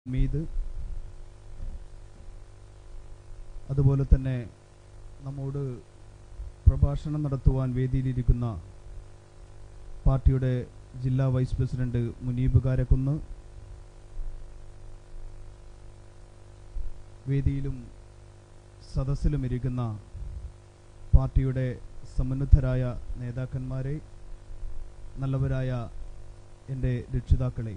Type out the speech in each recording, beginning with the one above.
മീത് അതുപോലെ തന്നെ നമ്മോട് പ്രഭാഷണം നടത്തുവാൻ വേദിയിലിരിക്കുന്ന പാർട്ടിയുടെ ജില്ലാ വൈസ് പ്രസിഡന്റ് മുനീബ് കാരക്കുന്ന് വേദിയിലും സദസ്സിലും ഇരിക്കുന്ന പാർട്ടിയുടെ സമുന്നതരായ നേതാക്കന്മാരെ നല്ലവരായ എൻ്റെ രക്ഷിതാക്കളെ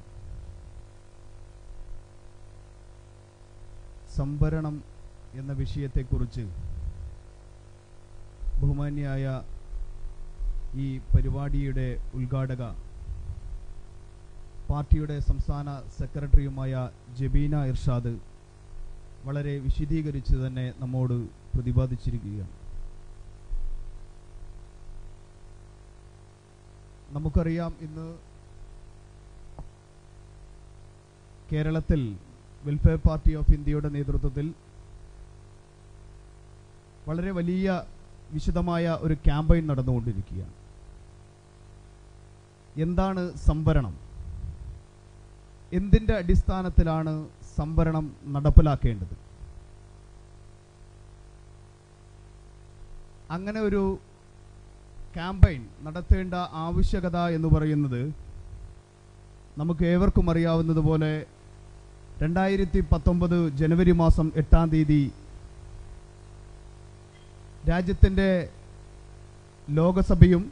സംഭരണം എന്ന വിഷയത്തെക്കുറിച്ച് ബഹുമാന്യായ ഈ പരിപാടിയുടെ ഉദ്ഘാടക പാർട്ടിയുടെ സംസ്ഥാന സെക്രട്ടറിയുമായ ജബീന ഇർഷാദ് വളരെ വിശദീകരിച്ച് തന്നെ നമ്മോട് പ്രതിപാദിച്ചിരിക്കുകയാണ് നമുക്കറിയാം ഇന്ന് കേരളത്തിൽ വെൽഫെയർ പാർട്ടി ഓഫ് ഇന്ത്യയുടെ നേതൃത്വത്തിൽ വളരെ വലിയ വിശദമായ ഒരു ക്യാമ്പയിൻ നടന്നുകൊണ്ടിരിക്കുകയാണ് എന്താണ് സംവരണം എന്തിൻ്റെ അടിസ്ഥാനത്തിലാണ് സംവരണം നടപ്പിലാക്കേണ്ടത് അങ്ങനെ ഒരു ക്യാമ്പയിൻ നടത്തേണ്ട ആവശ്യകത എന്ന് പറയുന്നത് നമുക്ക് ഏവർക്കും അറിയാവുന്നതുപോലെ രണ്ടായിരത്തി പത്തൊമ്പത് ജനുവരി മാസം എട്ടാം തീയതി രാജ്യത്തിൻ്റെ ലോകസഭയും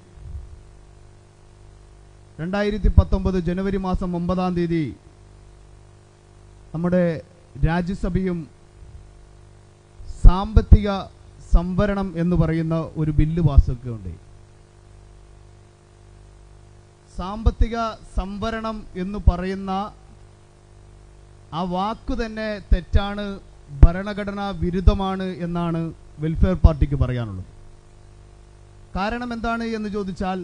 രണ്ടായിരത്തി പത്തൊമ്പത് ജനുവരി മാസം ഒമ്പതാം തീയതി നമ്മുടെ രാജ്യസഭയും സാമ്പത്തിക സംവരണം എന്ന് പറയുന്ന ഒരു ബില്ല് പാസ്സാക്കുകയുണ്ടായി സാമ്പത്തിക സംവരണം എന്ന് പറയുന്ന ആ വാക്ക് തന്നെ തെറ്റാണ് ഭരണഘടനാ വിരുദ്ധമാണ് എന്നാണ് വെൽഫെയർ പാർട്ടിക്ക് പറയാനുള്ളത് കാരണം എന്താണ് എന്ന് ചോദിച്ചാൽ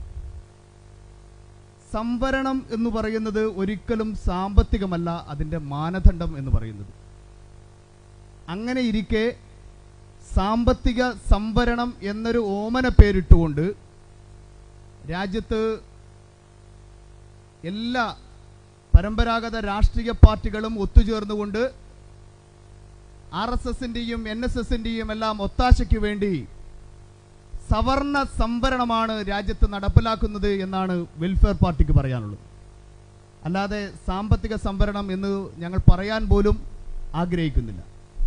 സംവരണം എന്ന് പറയുന്നത് ഒരിക്കലും സാമ്പത്തികമല്ല അതിൻ്റെ മാനദണ്ഡം എന്ന് പറയുന്നത് അങ്ങനെ ഇരിക്കെ സാമ്പത്തിക സംവരണം എന്നൊരു ഓമന പേരിട്ടുകൊണ്ട് രാജ്യത്ത് എല്ലാ പരമ്പരാഗത രാഷ്ട്രീയ പാർട്ടികളും ഒത്തുചേർന്നുകൊണ്ട് ആർ എസ് എസിന്റെയും എൻ എസ് എസിന്റെയും എല്ലാം ഒത്താശയ്ക്ക് വേണ്ടി സവർണ സംവരണമാണ് രാജ്യത്ത് നടപ്പിലാക്കുന്നത് എന്നാണ് വെൽഫെയർ പാർട്ടിക്ക് പറയാനുള്ളത് അല്ലാതെ സാമ്പത്തിക സംവരണം എന്ന് ഞങ്ങൾ പറയാൻ പോലും ആഗ്രഹിക്കുന്നില്ല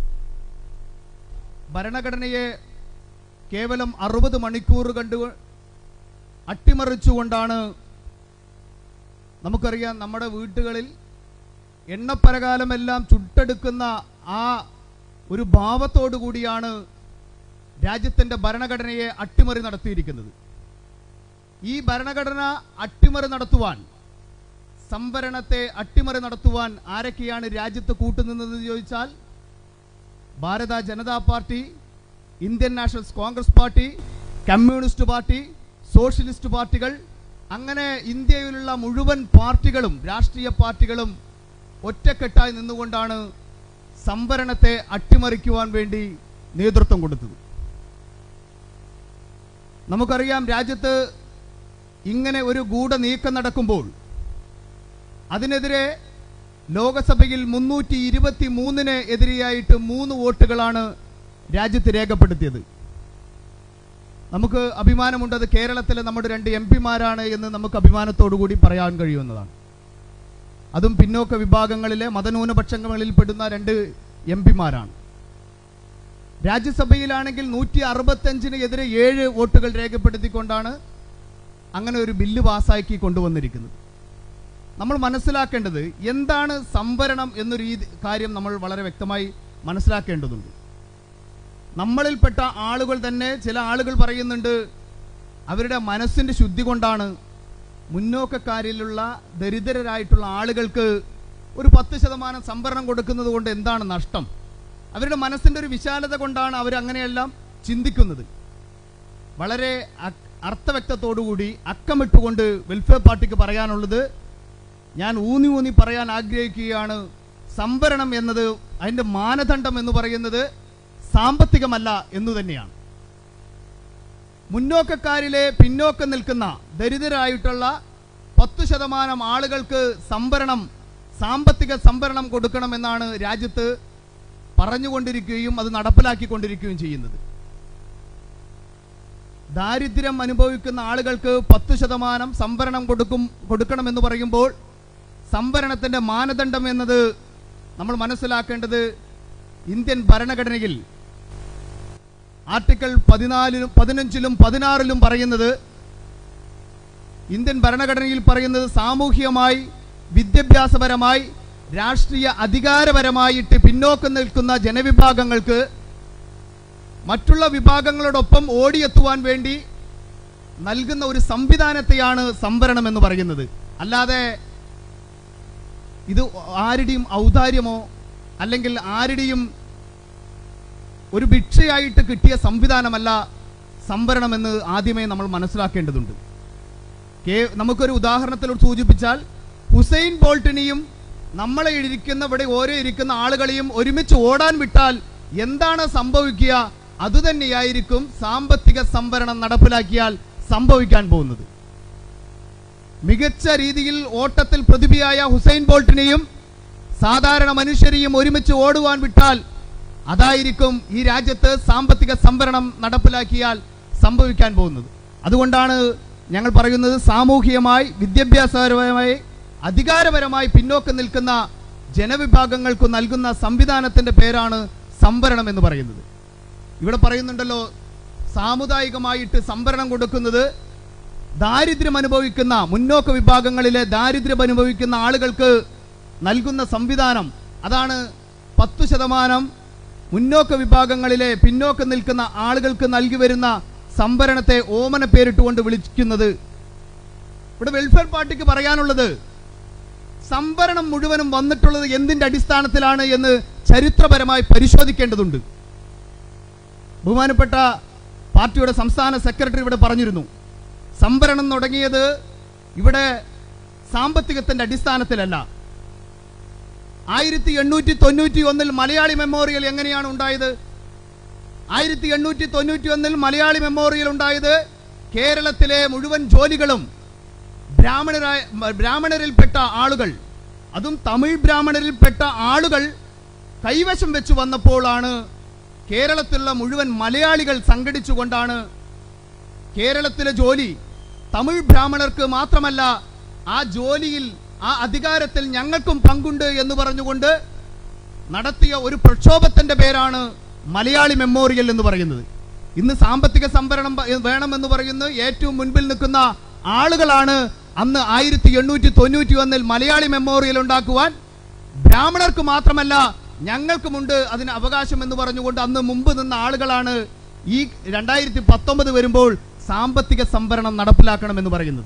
ഭരണഘടനയെ കേവലം അറുപത് മണിക്കൂർ കണ്ടു അട്ടിമറിച്ചുകൊണ്ടാണ് നമുക്കറിയാം നമ്മുടെ വീട്ടുകളിൽ എണ്ണപ്പരകാലമെല്ലാം ചുട്ടെടുക്കുന്ന ആ ഒരു ഭാവത്തോടു കൂടിയാണ് രാജ്യത്തിൻ്റെ ഭരണഘടനയെ അട്ടിമറി നടത്തിയിരിക്കുന്നത് ഈ ഭരണഘടന അട്ടിമറി നടത്തുവാൻ സംവരണത്തെ അട്ടിമറി നടത്തുവാൻ ആരൊക്കെയാണ് രാജ്യത്ത് കൂട്ടുനിന്നത് ചോദിച്ചാൽ Bharata Janata party Indian National Congress party communist party socialist പാർട്ടികൾ അങ്ങനെ ഇന്ത്യയിലുള്ള മുഴുവൻ പാർട്ടികളും രാഷ്ട്രീയ പാർട്ടികളും ഒറ്റക്കെട്ടായി നിന്നുകൊണ്ടാണ് സംവരണത്തെ അട്ടിമറിക്കുവാൻ വേണ്ടി നേതൃത്വം കൊടുത്തത് നമുക്കറിയാം രാജ്യത്ത് ഇങ്ങനെ ഒരു ഗൂഢ നീക്കം നടക്കുമ്പോൾ അതിനെതിരെ ലോകസഭയിൽ മുന്നൂറ്റി ഇരുപത്തി മൂന്നിന് എതിരെയായിട്ട് മൂന്ന് വോട്ടുകളാണ് രാജ്യത്ത് രേഖപ്പെടുത്തിയത് നമുക്ക് അഭിമാനമുണ്ട് അത് കേരളത്തിലെ നമ്മുടെ രണ്ട് എം പിമാരാണ് എന്ന് നമുക്ക് അഭിമാനത്തോടു കൂടി പറയാൻ കഴിയുന്നതാണ് അതും പിന്നോക്ക വിഭാഗങ്ങളിലെ മതന്യൂനപക്ഷങ്ങളിൽ പെടുന്ന രണ്ട് എം പിമാരാണ് രാജ്യസഭയിലാണെങ്കിൽ നൂറ്റി അറുപത്തഞ്ചിന് എതിരെ ഏഴ് വോട്ടുകൾ രേഖപ്പെടുത്തിക്കൊണ്ടാണ് അങ്ങനെ ഒരു ബില്ല് പാസ്സാക്കി കൊണ്ടുവന്നിരിക്കുന്നത് നമ്മൾ മനസ്സിലാക്കേണ്ടത് എന്താണ് സംവരണം എന്നൊരു ഈ കാര്യം നമ്മൾ വളരെ വ്യക്തമായി മനസ്സിലാക്കേണ്ടതുണ്ട് നമ്മളിൽപ്പെട്ട ആളുകൾ തന്നെ ചില ആളുകൾ പറയുന്നുണ്ട് അവരുടെ മനസ്സിൻ്റെ ശുദ്ധി കൊണ്ടാണ് മുന്നോക്കക്കാരിലുള്ള ദരിദ്രരായിട്ടുള്ള ആളുകൾക്ക് ഒരു പത്ത് ശതമാനം സംവരണം കൊടുക്കുന്നത് കൊണ്ട് എന്താണ് നഷ്ടം അവരുടെ മനസ്സിൻ്റെ ഒരു വിശാലത കൊണ്ടാണ് അവർ അങ്ങനെയെല്ലാം ചിന്തിക്കുന്നത് വളരെ അർത്ഥവ്യക്തത്തോടുകൂടി അക്കമിട്ടുകൊണ്ട് വെൽഫെയർ പാർട്ടിക്ക് പറയാനുള്ളത് ഞാൻ ഊന്നി ഊന്നി പറയാൻ ആഗ്രഹിക്കുകയാണ് സംവരണം എന്നത് അതിൻ്റെ മാനദണ്ഡം എന്ന് പറയുന്നത് സാമ്പത്തികമല്ല എന്നു തന്നെയാണ് മുന്നോക്കക്കാരിലെ പിന്നോക്കം നിൽക്കുന്ന ദരിദ്രരായിട്ടുള്ള പത്ത് ശതമാനം ആളുകൾക്ക് സംവരണം സാമ്പത്തിക സംവരണം കൊടുക്കണമെന്നാണ് രാജ്യത്ത് പറഞ്ഞുകൊണ്ടിരിക്കുകയും അത് നടപ്പിലാക്കിക്കൊണ്ടിരിക്കുകയും ചെയ്യുന്നത് ദാരിദ്ര്യം അനുഭവിക്കുന്ന ആളുകൾക്ക് പത്ത് ശതമാനം സംവരണം കൊടുക്കും കൊടുക്കണമെന്ന് പറയുമ്പോൾ സംവരണത്തിന്റെ മാനദണ്ഡം എന്നത് നമ്മൾ മനസ്സിലാക്കേണ്ടത് ഇന്ത്യൻ ഭരണഘടനയിൽ ആർട്ടിക്കിൾ പതിനാലിലും പതിനഞ്ചിലും പതിനാറിലും പറയുന്നത് ഇന്ത്യൻ ഭരണഘടനയിൽ പറയുന്നത് സാമൂഹികമായി വിദ്യാഭ്യാസപരമായി രാഷ്ട്രീയ അധികാരപരമായിട്ട് പിന്നോക്കം നിൽക്കുന്ന ജനവിഭാഗങ്ങൾക്ക് മറ്റുള്ള വിഭാഗങ്ങളോടൊപ്പം ഓടിയെത്തുവാൻ വേണ്ടി നൽകുന്ന ഒരു സംവിധാനത്തെയാണ് സംവരണം എന്ന് പറയുന്നത് അല്ലാതെ ഇത് ആരുടെയും ഔദാര്യമോ അല്ലെങ്കിൽ ആരുടെയും ഒരു ഭിക്ഷയായിട്ട് കിട്ടിയ സംവിധാനമല്ല സംവരണമെന്ന് ആദ്യമേ നമ്മൾ മനസ്സിലാക്കേണ്ടതുണ്ട് കേ നമുക്കൊരു ഉദാഹരണത്തിൽ സൂചിപ്പിച്ചാൽ ഹുസൈൻ ബോൾട്ടിനെയും നമ്മളെ ഇരിക്കുന്ന ഇവിടെ ഓരോ ഇരിക്കുന്ന ആളുകളെയും ഒരുമിച്ച് ഓടാൻ വിട്ടാൽ എന്താണ് സംഭവിക്കുക അതുതന്നെയായിരിക്കും സാമ്പത്തിക സംവരണം നടപ്പിലാക്കിയാൽ സംഭവിക്കാൻ പോകുന്നത് മികച്ച രീതിയിൽ ഓട്ടത്തിൽ പ്രതിഭയായ ഹുസൈൻ ബോൾട്ടിനെയും സാധാരണ മനുഷ്യരെയും ഒരുമിച്ച് ഓടുവാൻ വിട്ടാൽ അതായിരിക്കും ഈ രാജ്യത്ത് സാമ്പത്തിക സംവരണം നടപ്പിലാക്കിയാൽ സംഭവിക്കാൻ പോകുന്നത് അതുകൊണ്ടാണ് ഞങ്ങൾ പറയുന്നത് സാമൂഹികമായി വിദ്യാഭ്യാസപരമായി അധികാരപരമായി പിന്നോക്കം നിൽക്കുന്ന ജനവിഭാഗങ്ങൾക്ക് നൽകുന്ന സംവിധാനത്തിന്റെ പേരാണ് സംവരണം എന്ന് പറയുന്നത് ഇവിടെ പറയുന്നുണ്ടല്ലോ സാമുദായികമായിട്ട് സംവരണം കൊടുക്കുന്നത് ദാരിദ്ര്യം അനുഭവിക്കുന്ന മുന്നോക്ക വിഭാഗങ്ങളിലെ ദാരിദ്ര്യം അനുഭവിക്കുന്ന ആളുകൾക്ക് നൽകുന്ന സംവിധാനം അതാണ് പത്തു ശതമാനം മുന്നോക്ക വിഭാഗങ്ങളിലെ പിന്നോക്കം നിൽക്കുന്ന ആളുകൾക്ക് നൽകി വരുന്ന സംവരണത്തെ ഓമന പേരിട്ടുകൊണ്ട് വിളിക്കുന്നത് ഇവിടെ വെൽഫെയർ പാർട്ടിക്ക് പറയാനുള്ളത് സംവരണം മുഴുവനും വന്നിട്ടുള്ളത് എന്തിന്റെ അടിസ്ഥാനത്തിലാണ് എന്ന് ചരിത്രപരമായി പരിശോധിക്കേണ്ടതുണ്ട് ബഹുമാനപ്പെട്ട പാർട്ടിയുടെ സംസ്ഥാന സെക്രട്ടറി ഇവിടെ പറഞ്ഞിരുന്നു സംവരണം തുടങ്ങിയത് ഇവിടെ സാമ്പത്തികത്തിന്റെ അടിസ്ഥാനത്തിലല്ല ആയിരത്തി എണ്ണൂറ്റി തൊണ്ണൂറ്റി ഒന്നിൽ മലയാളി മെമ്മോറിയൽ എങ്ങനെയാണ് ഉണ്ടായത് ആയിരത്തി എണ്ണൂറ്റി തൊണ്ണൂറ്റി ഒന്നിൽ മലയാളി മെമ്മോറിയൽ ഉണ്ടായത് കേരളത്തിലെ മുഴുവൻ ജോലികളും ബ്രാഹ്മണരായ ബ്രാഹ്മണരിൽപ്പെട്ട ആളുകൾ അതും തമിഴ് ബ്രാഹ്മണരിൽപ്പെട്ട ആളുകൾ കൈവശം വെച്ച് വന്നപ്പോഴാണ് കേരളത്തിലുള്ള മുഴുവൻ മലയാളികൾ സംഘടിച്ചുകൊണ്ടാണ് കേരളത്തിലെ ജോലി തമിഴ് ബ്രാഹ്മണർക്ക് മാത്രമല്ല ആ ജോലിയിൽ ആ അധികാരത്തിൽ ഞങ്ങൾക്കും പങ്കുണ്ട് എന്ന് പറഞ്ഞുകൊണ്ട് നടത്തിയ ഒരു പ്രക്ഷോഭത്തിന്റെ പേരാണ് മലയാളി മെമ്മോറിയൽ എന്ന് പറയുന്നത് ഇന്ന് സാമ്പത്തിക സംവരണം പ- വേണമെന്ന് പറയുന്ന ഏറ്റവും മുൻപിൽ നിൽക്കുന്ന ആളുകളാണ് അന്ന് ആയിരത്തി എണ്ണൂറ്റി തൊണ്ണൂറ്റി ഒന്നിൽ മലയാളി മെമ്മോറിയൽ ഉണ്ടാക്കുവാൻ ബ്രാഹ്മണർക്ക് മാത്രമല്ല ഞങ്ങൾക്കുമുണ്ട് അതിന് അവകാശം എന്ന് പറഞ്ഞുകൊണ്ട് അന്ന് മുമ്പ് നിന്ന ആളുകളാണ് ഈ രണ്ടായിരത്തി പത്തൊമ്പത് വരുമ്പോൾ സാമ്പത്തിക സംവരണം നടപ്പിലാക്കണം എന്ന് പറയുന്നത്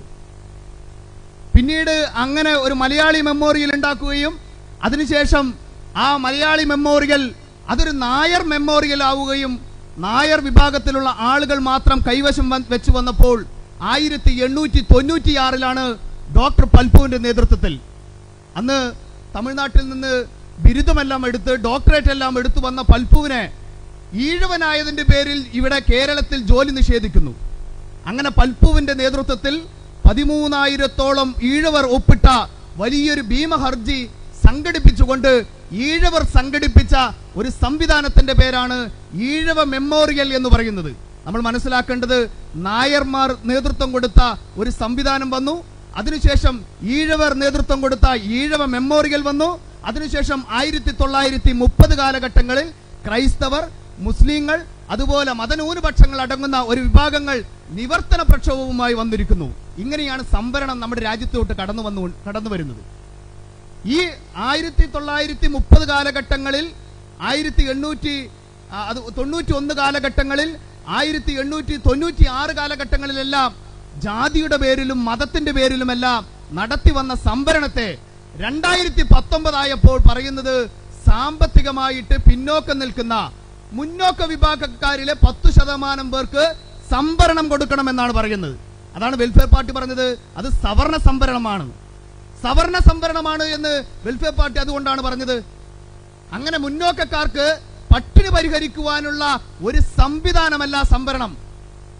പിന്നീട് അങ്ങനെ ഒരു മലയാളി മെമ്മോറിയൽ ഉണ്ടാക്കുകയും അതിനുശേഷം ആ മലയാളി മെമ്മോറിയൽ അതൊരു നായർ മെമ്മോറിയൽ ആവുകയും നായർ വിഭാഗത്തിലുള്ള ആളുകൾ മാത്രം കൈവശം വന്ന് വെച്ച് വന്നപ്പോൾ ആയിരത്തി എണ്ണൂറ്റി തൊണ്ണൂറ്റിയാറിലാണ് ഡോക്ടർ പൽപുവിന്റെ നേതൃത്വത്തിൽ അന്ന് തമിഴ്നാട്ടിൽ നിന്ന് ബിരുദമെല്ലാം എടുത്ത് ഡോക്ടറേറ്റ് എല്ലാം എടുത്തു വന്ന പൽപുവിനെ ഈഴവനായതിന്റെ പേരിൽ ഇവിടെ കേരളത്തിൽ ജോലി നിഷേധിക്കുന്നു അങ്ങനെ പൽപുവിന്റെ നേതൃത്വത്തിൽ പതിമൂന്നായിരത്തോളം ഈഴവർ ഒപ്പിട്ട വലിയൊരു ഭീമഹർജി സംഘടിപ്പിച്ചുകൊണ്ട് ഈഴവർ സംഘടിപ്പിച്ച ഒരു സംവിധാനത്തിന്റെ പേരാണ് ഈഴവ മെമ്മോറിയൽ എന്ന് പറയുന്നത് നമ്മൾ മനസ്സിലാക്കേണ്ടത് നായർമാർ നേതൃത്വം കൊടുത്ത ഒരു സംവിധാനം വന്നു അതിനുശേഷം ഈഴവർ നേതൃത്വം കൊടുത്ത ഈഴവ മെമ്മോറിയൽ വന്നു അതിനുശേഷം ആയിരത്തി തൊള്ളായിരത്തി മുപ്പത് കാലഘട്ടങ്ങളിൽ ക്രൈസ്തവർ മുസ്ലിങ്ങൾ അതുപോലെ മതന്യൂനപക്ഷങ്ങൾ അടങ്ങുന്ന ഒരു വിഭാഗങ്ങൾ നിവർത്തന പ്രക്ഷോഭവുമായി വന്നിരിക്കുന്നു ഇങ്ങനെയാണ് സംവരണം നമ്മുടെ രാജ്യത്തോട്ട് കടന്നു വന്നു കടന്നു വരുന്നത് ഈ ആയിരത്തി തൊള്ളായിരത്തി മുപ്പത് കാലഘട്ടങ്ങളിൽ ആയിരത്തി എണ്ണൂറ്റി ആ, അത് തൊണ്ണൂറ്റി ഒന്ന് കാലഘട്ടങ്ങളിൽ ആയിരത്തി എണ്ണൂറ്റി തൊണ്ണൂറ്റി ആറ് കാലഘട്ടങ്ങളിലെല്ലാം ജാതിയുടെ പേരിലും മതത്തിന്റെ പേരിലുമെല്ലാം നടത്തി വന്ന സംവരണത്തെ രണ്ടായിരത്തി പത്തൊമ്പതായപ്പോൾ പറയുന്നത് സാമ്പത്തികമായിട്ട് പിന്നോക്കം നിൽക്കുന്ന മുന്നോക്ക വിഭാഗക്കാരിലെ പത്തു ശതമാനം പേർക്ക് സംവരണം കൊടുക്കണമെന്നാണ് പറയുന്നത് അതാണ് വെൽഫെയർ പാർട്ടി പറഞ്ഞത് അത് സവർണ സംവരണമാണ് സവർണ സംവരണമാണ് എന്ന് വെൽഫെയർ പാർട്ടി അതുകൊണ്ടാണ് പറഞ്ഞത് അങ്ങനെ മുന്നോക്കക്കാർക്ക് പട്ടിണി പരിഹരിക്കുവാനുള്ള ഒരു സംവിധാനമല്ല സംവരണം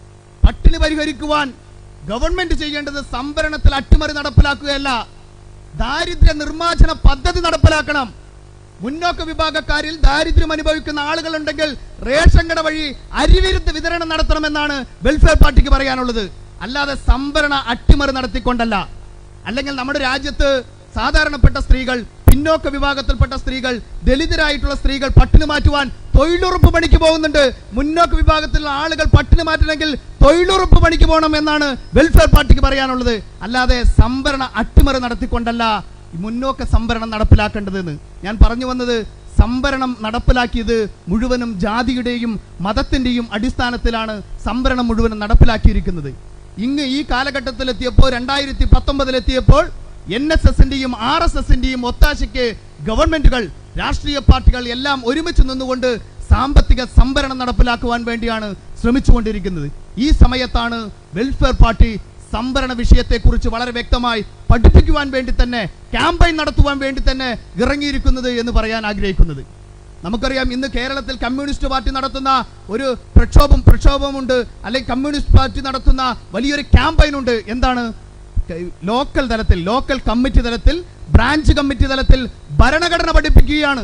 പട്ടിണി പരിഹരിക്കുവാൻ ഗവൺമെന്റ് ചെയ്യേണ്ടത് സംവരണത്തിൽ അട്ടിമറി നടപ്പിലാക്കുകയല്ല ദാരിദ്ര്യ നിർമ്മാർജ്ജന പദ്ധതി നടപ്പിലാക്കണം മുന്നോക്ക വിഭാഗക്കാരിൽ ദാരിദ്ര്യം അനുഭവിക്കുന്ന ആളുകളുണ്ടെങ്കിൽ റേഷൻ കട വഴി അരിവിരുദ്ധ വിതരണം നടത്തണമെന്നാണ് വെൽഫെയർ പാർട്ടിക്ക് പറയാനുള്ളത് അല്ലാതെ സംഭരണ അട്ടിമറി നടത്തിക്കൊണ്ടല്ല അല്ലെങ്കിൽ നമ്മുടെ രാജ്യത്ത് സാധാരണപ്പെട്ട സ്ത്രീകൾ പിന്നോക്ക വിഭാഗത്തിൽപ്പെട്ട സ്ത്രീകൾ ദലിതരായിട്ടുള്ള സ്ത്രീകൾ പട്ടിണി മാറ്റുവാൻ തൊഴിലുറപ്പ് പണിക്ക് പോകുന്നുണ്ട് മുന്നോക്ക വിഭാഗത്തിലുള്ള ആളുകൾ പട്ടിണി മാറ്റണമെങ്കിൽ തൊഴിലുറപ്പ് പണിക്ക് പോകണം എന്നാണ് വെൽഫെയർ പാർട്ടിക്ക് പറയാനുള്ളത് അല്ലാതെ സംഭരണ അട്ടിമറി നടത്തിക്കൊണ്ടല്ല ഈ മുന്നോക്ക സംഭരണം നടപ്പിലാക്കേണ്ടതെന്ന് ഞാൻ പറഞ്ഞു വന്നത് സംഭരണം നടപ്പിലാക്കിയത് മുഴുവനും ജാതിയുടെയും മതത്തിന്റെയും അടിസ്ഥാനത്തിലാണ് സംഭരണം മുഴുവനും നടപ്പിലാക്കിയിരിക്കുന്നത് ഇങ്ങ് ഈ കാലഘട്ടത്തിൽ എത്തിയപ്പോൾ രണ്ടായിരത്തി പത്തൊമ്പതിലെത്തിയപ്പോൾ എൻ എസ് എസിന്റെയും ആർ എസ് എസിന്റെയും ഒത്താശയ്ക്ക് ഗവൺമെന്റുകൾ രാഷ്ട്രീയ പാർട്ടികൾ എല്ലാം ഒരുമിച്ച് നിന്നുകൊണ്ട് സാമ്പത്തിക സംഭരണം നടപ്പിലാക്കുവാൻ വേണ്ടിയാണ് ശ്രമിച്ചുകൊണ്ടിരിക്കുന്നത് ഈ സമയത്താണ് വെൽഫെയർ പാർട്ടി സംഭരണ വിഷയത്തെക്കുറിച്ച് വളരെ വ്യക്തമായി പഠിപ്പിക്കുവാൻ വേണ്ടി തന്നെ ക്യാമ്പയിൻ നടത്തുവാൻ വേണ്ടി തന്നെ ഇറങ്ങിയിരിക്കുന്നത് എന്ന് പറയാൻ ആഗ്രഹിക്കുന്നത് നമുക്കറിയാം ഇന്ന് കേരളത്തിൽ കമ്മ്യൂണിസ്റ്റ് പാർട്ടി നടത്തുന്ന ഒരു പ്രക്ഷോഭം പ്രക്ഷോഭമുണ്ട് അല്ലെങ്കിൽ കമ്മ്യൂണിസ്റ്റ് പാർട്ടി നടത്തുന്ന വലിയൊരു ക്യാമ്പയിൻ ഉണ്ട് എന്താണ് ക- ലോക്കൽ തലത്തിൽ ലോക്കൽ കമ്മിറ്റി തലത്തിൽ ബ്രാഞ്ച് കമ്മിറ്റി തലത്തിൽ ഭരണഘടന പഠിപ്പിക്കുകയാണ്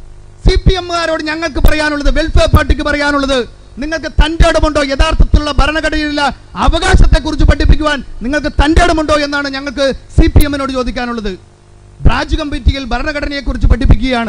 സി പി എമ്മുകാരോട് ഞങ്ങൾക്ക് പറയാനുള്ളത് വെൽഫെയർ പാർട്ടിക്ക് പറയാനുള്ളത് നിങ്ങൾക്ക് തന്റെ ഇടമുണ്ടോ യഥാർത്ഥത്തിലുള്ള ഭരണഘടനയിലുള്ള അവകാശത്തെ കുറിച്ച് പഠിപ്പിക്കുവാൻ നിങ്ങൾക്ക് തന്റെ ഇടമുണ്ടോ എന്നാണ് ഞങ്ങൾക്ക് സി പി എമ്മിനോട് ചോദിക്കാനുള്ളത് ബ്രാഞ്ച് കമ്മിറ്റിയിൽ ഭരണഘടനയെ കുറിച്ച് പഠിപ്പിക്കുകയാണ്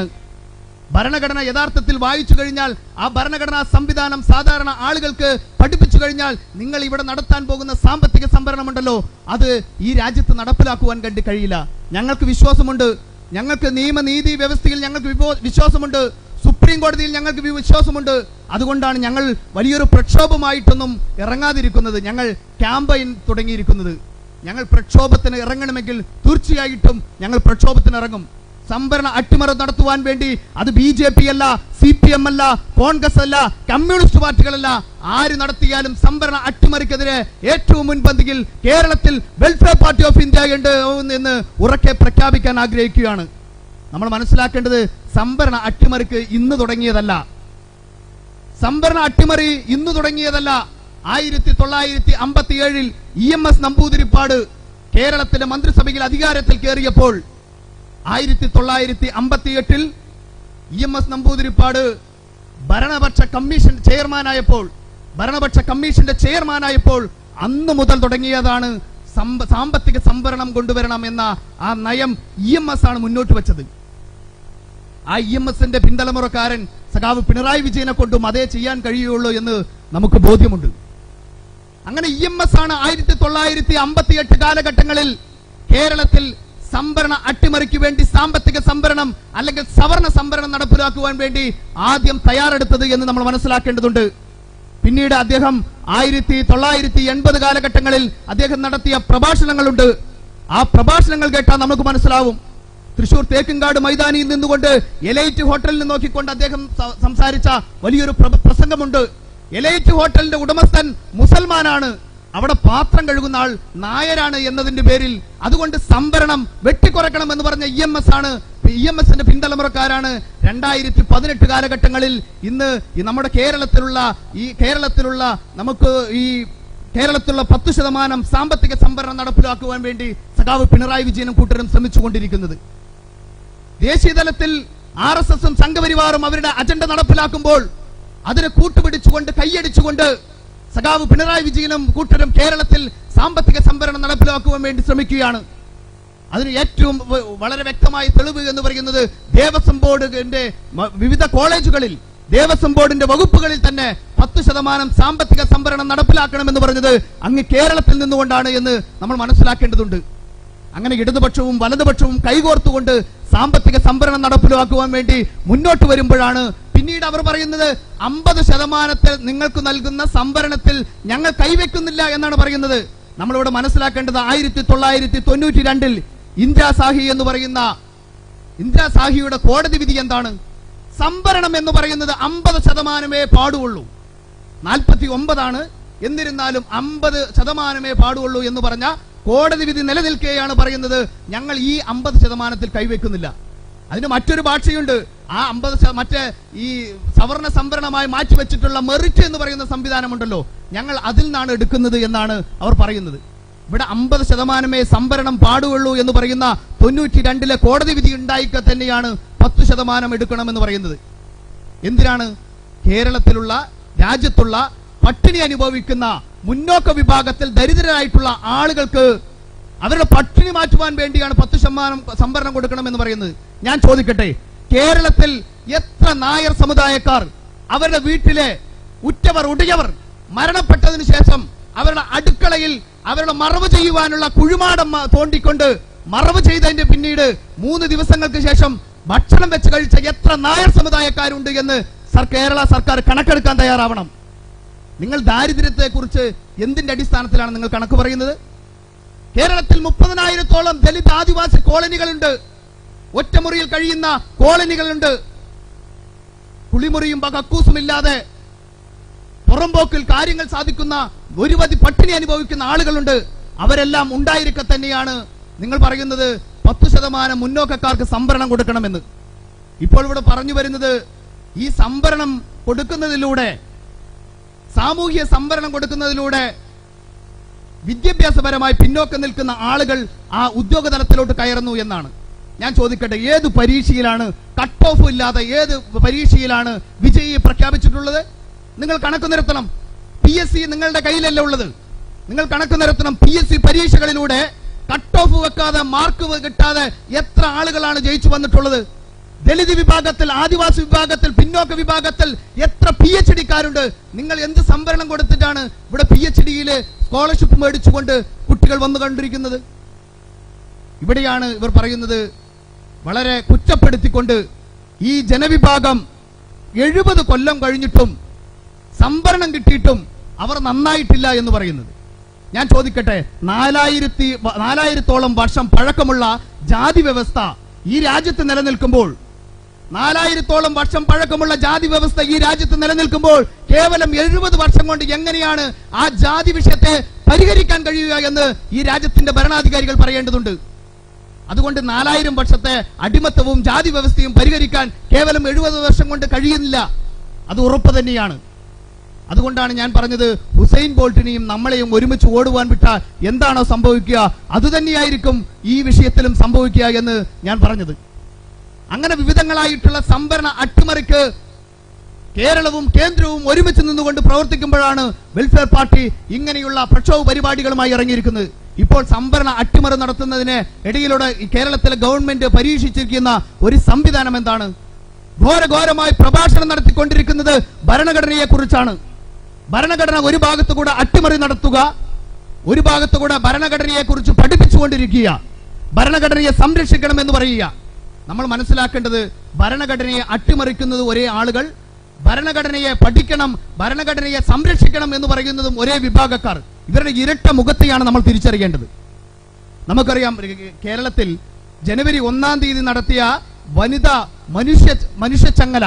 ഭരണഘടന യഥാർത്ഥത്തിൽ വായിച്ചു കഴിഞ്ഞാൽ ആ ഭരണഘടനാ സംവിധാനം സാധാരണ ആളുകൾക്ക് പഠിപ്പിച്ചു കഴിഞ്ഞാൽ നിങ്ങൾ ഇവിടെ നടത്താൻ പോകുന്ന സാമ്പത്തിക സംഭരണമുണ്ടല്ലോ അത് ഈ രാജ്യത്ത് നടപ്പിലാക്കുവാൻ കണ്ട് കഴിയില്ല ഞങ്ങൾക്ക് വിശ്വാസമുണ്ട് ഞങ്ങൾക്ക് നിയമനീതി വ്യവസ്ഥയിൽ ഞങ്ങൾക്ക് വിപോ- വിശ്വാസമുണ്ട് സുപ്രീം കോടതിയിൽ ഞങ്ങൾക്ക് വി- വിശ്വാസമുണ്ട് അതുകൊണ്ടാണ് ഞങ്ങൾ വലിയൊരു പ്രക്ഷോഭമായിട്ടൊന്നും ഇറങ്ങാതിരിക്കുന്നത് ഞങ്ങൾ ക്യാമ്പയിൻ തുടങ്ങിയിരിക്കുന്നത് ഞങ്ങൾ പ്രക്ഷോഭത്തിന് ഇറങ്ങണമെങ്കിൽ തീർച്ചയായിട്ടും ഞങ്ങൾ പ്രക്ഷോഭത്തിന് ഇറങ്ങും സംഭരണ അട്ടിമറി നടത്തുവാൻ വേണ്ടി അത് ബി ജെ പി അല്ല സി പി എം അല്ല കോൺഗ്രസ് അല്ല കമ്മ്യൂണിസ്റ്റ് പാർട്ടികളല്ല ആര് നടത്തിയാലും സംഭരണ അട്ടിമറിക്കെതിരെ ഏറ്റവും മുൻപന്തിയിൽ കേരളത്തിൽ വെൽഫെയർ പാർട്ടി ഓഫ് ഇന്ത്യ ഉണ്ട് എന്ന് ഉറക്കെ പ്രഖ്യാപിക്കാൻ ആഗ്രഹിക്കുകയാണ് നമ്മൾ മനസ്സിലാക്കേണ്ടത് സംഭരണ അട്ടിമറിക്ക് ഇന്ന് തുടങ്ങിയതല്ല സംഭരണ അട്ടിമറി ഇന്ന് തുടങ്ങിയതല്ല ആയിരത്തി തൊള്ളായിരത്തി അമ്പത്തി ഏഴിൽ ഇ എം എസ് നമ്പൂതിരിപ്പാട് കേരളത്തിലെ മന്ത്രിസഭയിൽ അധികാരത്തിൽ കയറിയപ്പോൾ ആയിരത്തി തൊള്ളായിരത്തി അമ്പത്തി എട്ടിൽ ഇ എം എസ് നമ്പൂതിരിപ്പാട് ഭരണപക്ഷ കമ്മീഷൻ ചെയർമാനായപ്പോൾ ഭരണപക്ഷ കമ്മീഷന്റെ ചെയർമാനായപ്പോൾ അന്ന് മുതൽ തുടങ്ങിയതാണ് സമ്പ- സാമ്പത്തിക സംവരണം കൊണ്ടുവരണം എന്ന ആ നയം ഇ എം എസ് ആണ് മുന്നോട്ട് വെച്ചത് ആ ഇ എം എസിന്റെ പിന്തലമുറക്കാരൻ സഖാവ് പിണറായി വിജയനെ കൊണ്ടും അതേ ചെയ്യാൻ കഴിയുള്ളൂ എന്ന് നമുക്ക് ബോധ്യമുണ്ട് അങ്ങനെ ഇ എം എസ് ആണ് ആയിരത്തി തൊള്ളായിരത്തി അമ്പത്തി എട്ട് കാലഘട്ടങ്ങളിൽ കേരളത്തിൽ സംഭരണ അട്ടിമറിക്ക് വേണ്ടി സാമ്പത്തിക സംഭരണം അല്ലെങ്കിൽ സവർണ സംഭരണം നടപ്പിലാക്കുവാൻ വേണ്ടി ആദ്യം തയ്യാറെടുത്തത് എന്ന് നമ്മൾ മനസ്സിലാക്കേണ്ടതുണ്ട് പിന്നീട് അദ്ദേഹം ആയിരത്തി തൊള്ളായിരത്തി എൺപത് കാലഘട്ടങ്ങളിൽ അദ്ദേഹം നടത്തിയ പ്രഭാഷണങ്ങളുണ്ട് ആ പ്രഭാഷണങ്ങൾ കേട്ടാൽ നമുക്ക് മനസ്സിലാവും തൃശൂർ തേക്കുംകാട് മൈതാനിയിൽ നിന്നുകൊണ്ട് എലൈറ്റ് ഹോട്ടലിൽ നോക്കിക്കൊണ്ട് അദ്ദേഹം സ- സംസാരിച്ച വലിയൊരു പ്ര- പ്രസംഗമുണ്ട് എലൈറ്റ് ഹോട്ടലിന്റെ ഉടമസ്ഥൻ മുസൽമാനാണ് അവിടെ പാത്രം കഴുകുന്ന ആൾ നായരാണ് എന്നതിന്റെ പേരിൽ അതുകൊണ്ട് സംഭരണം വെട്ടിക്കുറക്കണം എന്ന് പറഞ്ഞ ഇ എം എസ് ആണ് ഇ എം എസിന്റെ പിന്തലമുറക്കാരാണ് രണ്ടായിരത്തി പതിനെട്ട് കാലഘട്ടങ്ങളിൽ ഇന്ന് ഈ നമ്മുടെ കേരളത്തിലുള്ള ഈ കേരളത്തിലുള്ള നമുക്ക് ഈ കേരളത്തിലുള്ള പത്ത് ശതമാനം സാമ്പത്തിക സംഭരണം നടപ്പിലാക്കുവാൻ വേണ്ടി സഖാവ് പിണറായി വിജയനും കൂട്ടരും ശ്രമിച്ചുകൊണ്ടിരിക്കുന്നത് ദേശീയ തലത്തിൽ ആർ എസ് എസും സംഘപരിവാറും അവരുടെ അജണ്ട നടപ്പിലാക്കുമ്പോൾ അതിനെ കൂട്ടുപിടിച്ചുകൊണ്ട് കൈയടിച്ചുകൊണ്ട് സഖാവ് പിണറായി വിജയനും കൂട്ടരും കേരളത്തിൽ സാമ്പത്തിക സംഭരണം നടപ്പിലാക്കുവാൻ വേണ്ടി ശ്രമിക്കുകയാണ് അതിന് ഏറ്റവും വ- വളരെ വ്യക്തമായ തെളിവ് എന്ന് പറയുന്നത് ദേവസ്വം ബോർഡിന്റെ മ- വിവിധ കോളേജുകളിൽ ദേവസ്വം ബോർഡിന്റെ വകുപ്പുകളിൽ തന്നെ പത്ത് ശതമാനം സാമ്പത്തിക സംഭരണം നടപ്പിലാക്കണമെന്ന് പറഞ്ഞത് അങ്ങ് കേരളത്തിൽ നിന്നുകൊണ്ടാണ് എന്ന് നമ്മൾ മനസ്സിലാക്കേണ്ടതുണ്ട് അങ്ങനെ ഇടതുപക്ഷവും വലതുപക്ഷവും കൈകോർത്തുകൊണ്ട് സാമ്പത്തിക സംഭരണം നടപ്പിലാക്കുവാൻ വേണ്ടി മുന്നോട്ട് വരുമ്പോഴാണ് പിന്നീട് അവർ പറയുന്നത് അമ്പത് ശതമാനത്തിൽ നിങ്ങൾക്ക് നൽകുന്ന സംഭരണത്തിൽ ഞങ്ങൾ കൈവെക്കുന്നില്ല എന്നാണ് പറയുന്നത് നമ്മളിവിടെ മനസ്സിലാക്കേണ്ടത് ആയിരത്തി തൊള്ളായിരത്തി തൊണ്ണൂറ്റി രണ്ടിൽ ഇന്ദിരാ സാഹി എന്ന് പറയുന്ന ഇന്ദിരാ സാഹിയുടെ കോടതി വിധി എന്താണ് സംഭരണം എന്ന് പറയുന്നത് അമ്പത് ശതമാനമേ പാടുള്ളൂ നാൽപ്പത്തി ഒമ്പതാണ് എന്നിരുന്നാലും അമ്പത് ശതമാനമേ പാടുള്ളൂ എന്ന് പറഞ്ഞ കോടതി വിധി നിലനിൽക്കുകയാണ് പറയുന്നത് ഞങ്ങൾ ഈ അമ്പത് ശതമാനത്തിൽ കൈവെക്കുന്നില്ല അതിന് മറ്റൊരു ഭാഷയുണ്ട് ആ അമ്പത് മറ്റേ ഈ സവർണ സംവരണമായി മാറ്റിവെച്ചിട്ടുള്ള മെറിറ്റ് എന്ന് പറയുന്ന സംവിധാനമുണ്ടല്ലോ ഞങ്ങൾ അതിൽ നിന്നാണ് എടുക്കുന്നത് എന്നാണ് അവർ പറയുന്നത് ഇവിടെ അമ്പത് ശതമാനമേ സംവരണം പാടുള്ളൂ എന്ന് പറയുന്ന തൊണ്ണൂറ്റി രണ്ടിലെ കോടതി വിധി ഉണ്ടായിക്ക തന്നെയാണ് പത്ത് ശതമാനം എടുക്കണമെന്ന് പറയുന്നത് എന്തിനാണ് കേരളത്തിലുള്ള രാജ്യത്തുള്ള പട്ടിണി അനുഭവിക്കുന്ന മുന്നോക്ക വിഭാഗത്തിൽ ദരിദ്രരായിട്ടുള്ള ആളുകൾക്ക് അവരുടെ പട്ടിണി മാറ്റുവാൻ വേണ്ടിയാണ് പത്ത് ശതമാനം സംവരണം കൊടുക്കണമെന്ന് പറയുന്നത് ഞാൻ ചോദിക്കട്ടെ കേരളത്തിൽ എത്ര നായർ സമുദായക്കാർ അവരുടെ വീട്ടിലെ ഉറ്റവർ ഉടിയവർ മരണപ്പെട്ടതിന് ശേഷം അവരുടെ അടുക്കളയിൽ അവരുടെ മറവ് ചെയ്യുവാനുള്ള കുഴിമാടം മ- തോണ്ടിക്കൊണ്ട് മറവ് ചെയ്തതിന്റെ പിന്നീട് മൂന്ന് ദിവസങ്ങൾക്ക് ശേഷം ഭക്ഷണം വെച്ച് കഴിച്ച എത്ര നായർ സമുദായക്കാരുണ്ട് എന്ന് സർ കേരള സർക്കാർ കണക്കെടുക്കാൻ തയ്യാറാവണം നിങ്ങൾ ദാരിദ്ര്യത്തെ കുറിച്ച് എന്തിന്റെ അടിസ്ഥാനത്തിലാണ് നിങ്ങൾ കണക്ക് പറയുന്നത് കേരളത്തിൽ മുപ്പതിനായിരത്തോളം ദലിത് ആദിവാസി കോളനികളുണ്ട് ഒറ്റമുറിയിൽ കഴിയുന്ന കോളനികളുണ്ട് കുളിമുറിയും കക്കൂസും ഇല്ലാതെ പുറമ്പോക്കിൽ കാര്യങ്ങൾ സാധിക്കുന്ന ഒരുപതി പട്ടിണി അനുഭവിക്കുന്ന ആളുകളുണ്ട് അവരെല്ലാം ഉണ്ടായിരിക്കെ തന്നെയാണ് നിങ്ങൾ പറയുന്നത് പത്ത് ശതമാനം മുന്നോക്കക്കാർക്ക് സംവരണം കൊടുക്കണമെന്ന് ഇപ്പോൾ ഇവിടെ പറഞ്ഞു വരുന്നത് ഈ സംവരണം കൊടുക്കുന്നതിലൂടെ സാമൂഹ്യ സംവരണം കൊടുക്കുന്നതിലൂടെ വിദ്യാഭ്യാസപരമായി പിന്നോക്കം നിൽക്കുന്ന ആളുകൾ ആ ഉദ്യോഗ തലത്തിലോട്ട് കയറുന്നു എന്നാണ് ഞാൻ ചോദിക്കട്ടെ ഏത് പരീക്ഷയിലാണ് കട്ട് ഓഫ് ഇല്ലാതെ ഏത് പരീക്ഷയിലാണ് വിജയിയെ പ്രഖ്യാപിച്ചിട്ടുള്ളത് നിങ്ങൾ കണക്ക് നിരത്തണം പി എസ് സി നിങ്ങളുടെ കയ്യിലല്ല ഉള്ളത് നിങ്ങൾ കണക്ക് നിരത്തണം പി എസ് സി പരീക്ഷകളിലൂടെ കട്ട് ഓഫ് വെക്കാതെ മാർക്ക് കിട്ടാതെ എത്ര ആളുകളാണ് ജയിച്ചു വന്നിട്ടുള്ളത് ദളിത് വിഭാഗത്തിൽ ആദിവാസി വിഭാഗത്തിൽ പിന്നോക്ക വിഭാഗത്തിൽ എത്ര പി എച്ച് ഡിക്കാരുണ്ട് നിങ്ങൾ എന്ത് സംവരണം കൊടുത്തിട്ടാണ് ഇവിടെ പി എച്ച് ഡിയില് സ്കോളർഷിപ്പ് മേടിച്ചുകൊണ്ട് കുട്ടികൾ വന്നു കണ്ടിരിക്കുന്നത് ഇവിടെയാണ് ഇവർ പറയുന്നത് വളരെ കുറ്റപ്പെടുത്തിക്കൊണ്ട് ഈ ജനവിഭാഗം എഴുപത് കൊല്ലം കഴിഞ്ഞിട്ടും സംവരണം കിട്ടിയിട്ടും അവർ നന്നായിട്ടില്ല എന്ന് പറയുന്നത് ഞാൻ ചോദിക്കട്ടെ നാലായിരത്തി നാലായിരത്തോളം വർഷം പഴക്കമുള്ള ജാതി വ്യവസ്ഥ ഈ രാജ്യത്ത് നിലനിൽക്കുമ്പോൾ നാലായിരത്തോളം വർഷം പഴക്കമുള്ള ജാതി വ്യവസ്ഥ ഈ രാജ്യത്ത് നിലനിൽക്കുമ്പോൾ കേവലം എഴുപത് വർഷം കൊണ്ട് എങ്ങനെയാണ് ആ ജാതി വിഷയത്തെ പരിഹരിക്കാൻ കഴിയുക എന്ന് ഈ രാജ്യത്തിന്റെ ഭരണാധികാരികൾ പറയേണ്ടതുണ്ട് അതുകൊണ്ട് നാലായിരം വർഷത്തെ അടിമത്തവും ജാതി വ്യവസ്ഥയും പരിഹരിക്കാൻ കേവലം എഴുപത് വർഷം കൊണ്ട് കഴിയുന്നില്ല അത് ഉറപ്പ് തന്നെയാണ് അതുകൊണ്ടാണ് ഞാൻ പറഞ്ഞത് ഹുസൈൻ ബോൾട്ടിനെയും നമ്മളെയും ഒരുമിച്ച് ഓടുവാൻ വിട്ടാൽ എന്താണോ സംഭവിക്കുക അതുതന്നെയായിരിക്കും ഈ വിഷയത്തിലും സംഭവിക്കുക എന്ന് ഞാൻ പറഞ്ഞത് അങ്ങനെ വിവിധങ്ങളായിട്ടുള്ള സംവരണ അട്ടിമറിക്ക് കേരളവും കേന്ദ്രവും ഒരുമിച്ച് നിന്നുകൊണ്ട് പ്രവർത്തിക്കുമ്പോഴാണ് വെൽഫെയർ പാർട്ടി ഇങ്ങനെയുള്ള പ്രക്ഷോഭ പരിപാടികളുമായി ഇറങ്ങിയിരിക്കുന്നത് ഇപ്പോൾ സംവരണ അട്ടിമറി നടത്തുന്നതിന് ഇടയിലൂടെ ഈ കേരളത്തിലെ ഗവൺമെന്റ് പരീക്ഷിച്ചിരിക്കുന്ന ഒരു സംവിധാനം എന്താണ് ഘോരഘോരമായി പ്രഭാഷണം നടത്തിക്കൊണ്ടിരിക്കുന്നത് ഭരണഘടനയെ കുറിച്ചാണ് ഭരണഘടന ഒരു ഭാഗത്തു കൂടെ അട്ടിമറി നടത്തുക ഒരു ഭാഗത്തു കൂടെ ഭരണഘടനയെ കുറിച്ച് പഠിപ്പിച്ചുകൊണ്ടിരിക്കുക ഭരണഘടനയെ സംരക്ഷിക്കണം എന്ന് പറയുക നമ്മൾ മനസ്സിലാക്കേണ്ടത് ഭരണഘടനയെ അട്ടിമറിക്കുന്നത് ഒരേ ആളുകൾ ഭരണഘടനയെ പഠിക്കണം ഭരണഘടനയെ സംരക്ഷിക്കണം എന്ന് പറയുന്നതും ഒരേ വിഭാഗക്കാർ ഇവരുടെ ഇരട്ട മുഖത്തെയാണ് നമ്മൾ തിരിച്ചറിയേണ്ടത് നമുക്കറിയാം കേരളത്തിൽ ജനുവരി ഒന്നാം തീയതി നടത്തിയ വനിതാ മനുഷ്യ മനുഷ്യച്ചങ്ങല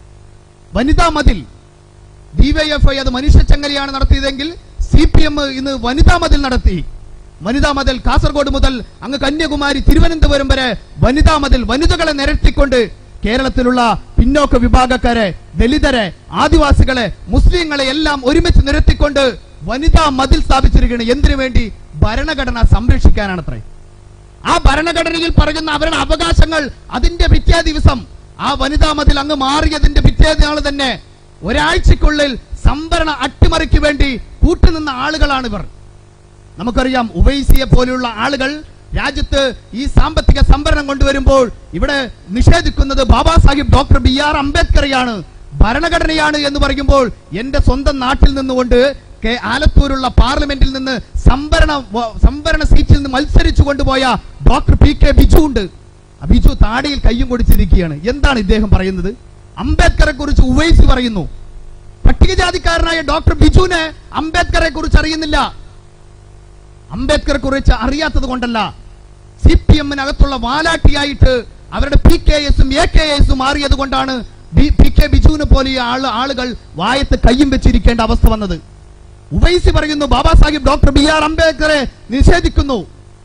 വനിതാ മതിൽ ഡിവൈഎഫ്ഐ അത് മനുഷ്യച്ചങ്ങലയാണ് നടത്തിയതെങ്കിൽ സി പി എം ഇന്ന് വനിതാ മതിൽ നടത്തി വനിതാ മതിൽ കാസർഗോഡ് മുതൽ അങ്ങ് കന്യാകുമാരി തിരുവനന്തപുരം വരെ വനിതാ മതിൽ വനിതകളെ നിരത്തിക്കൊണ്ട് കേരളത്തിലുള്ള പിന്നോക്ക വിഭാഗക്കാരെ ദലിതരെ ആദിവാസികളെ മുസ്ലിങ്ങളെ എല്ലാം ഒരുമിച്ച് നിരത്തിക്കൊണ്ട് വനിതാ മതിൽ സ്ഥാപിച്ചിരിക്കുകയാണ് എന്തിനു വേണ്ടി ഭരണഘടന സംരക്ഷിക്കാനാണത്രേ ആ ഭരണഘടനയിൽ പറയുന്ന അവരുടെ അവകാശങ്ങൾ അതിന്റെ പിറ്റേ ദിവസം ആ വനിതാ മതിൽ അങ്ങ് മാറിയതിന്റെ പിറ്റേ നാൾ തന്നെ ഒരാഴ്ചക്കുള്ളിൽ സംവരണ അട്ടിമറിക്ക് വേണ്ടി കൂട്ടുനിന്ന ആളുകളാണ് ഇവർ നമുക്കറിയാം ഉവൈസിയെ പോലെയുള്ള ആളുകൾ രാജ്യത്ത് ഈ സാമ്പത്തിക സംവരണം കൊണ്ടുവരുമ്പോൾ ഇവിടെ നിഷേധിക്കുന്നത് Baba Saheb doctor B R അംബേദ്കറെയാണ് ഭരണഘടനയാണ് എന്ന് പറയുമ്പോൾ എന്റെ സ്വന്തം നാട്ടിൽ നിന്നുകൊണ്ട് കെ ആലത്തൂരുള്ള പാർലമെന്റിൽ നിന്ന് സംവരണ വ- സംവരണ സീറ്റിൽ നിന്ന് മത്സരിച്ചു കൊണ്ടുപോയ ഡോക്ടർ പി കെ ബിജു ഉണ്ട് ആ ബിജു താടിയിൽ കയ്യും കൊടുത്തിരിക്കുകയാണ് എന്താണ് ഇദ്ദേഹം പറയുന്നത് അംബേദ്കറെ കുറിച്ച് ഉവൈസി പറയുന്നു പട്ടികജാതിക്കാരനായ ഡോക്ടർ ബിജുവിന് അംബേദ്കറെ കുറിച്ച് അറിയുന്നില്ല അംബേദ്കറെ കുറിച്ച് അറിയാത്തത് കൊണ്ടല്ല സി പി എമ്മിനകത്തുള്ള വാലാട്ടിയായിട്ട് അവരുടെ പി കെ എസും എ കെ എസും മാറിയത് കൊണ്ടാണ് ബി- പി കെ ബിജുവിനെ പോലെ ആള് ആളുകൾ വായത്ത് കയ്യും വെച്ചിരിക്കേണ്ട അവസ്ഥ വന്നത് ഉവൈസി പറയുന്നു Baba Saheb doctor B R അംബേദ്കറെ നിഷേധിക്കുന്നു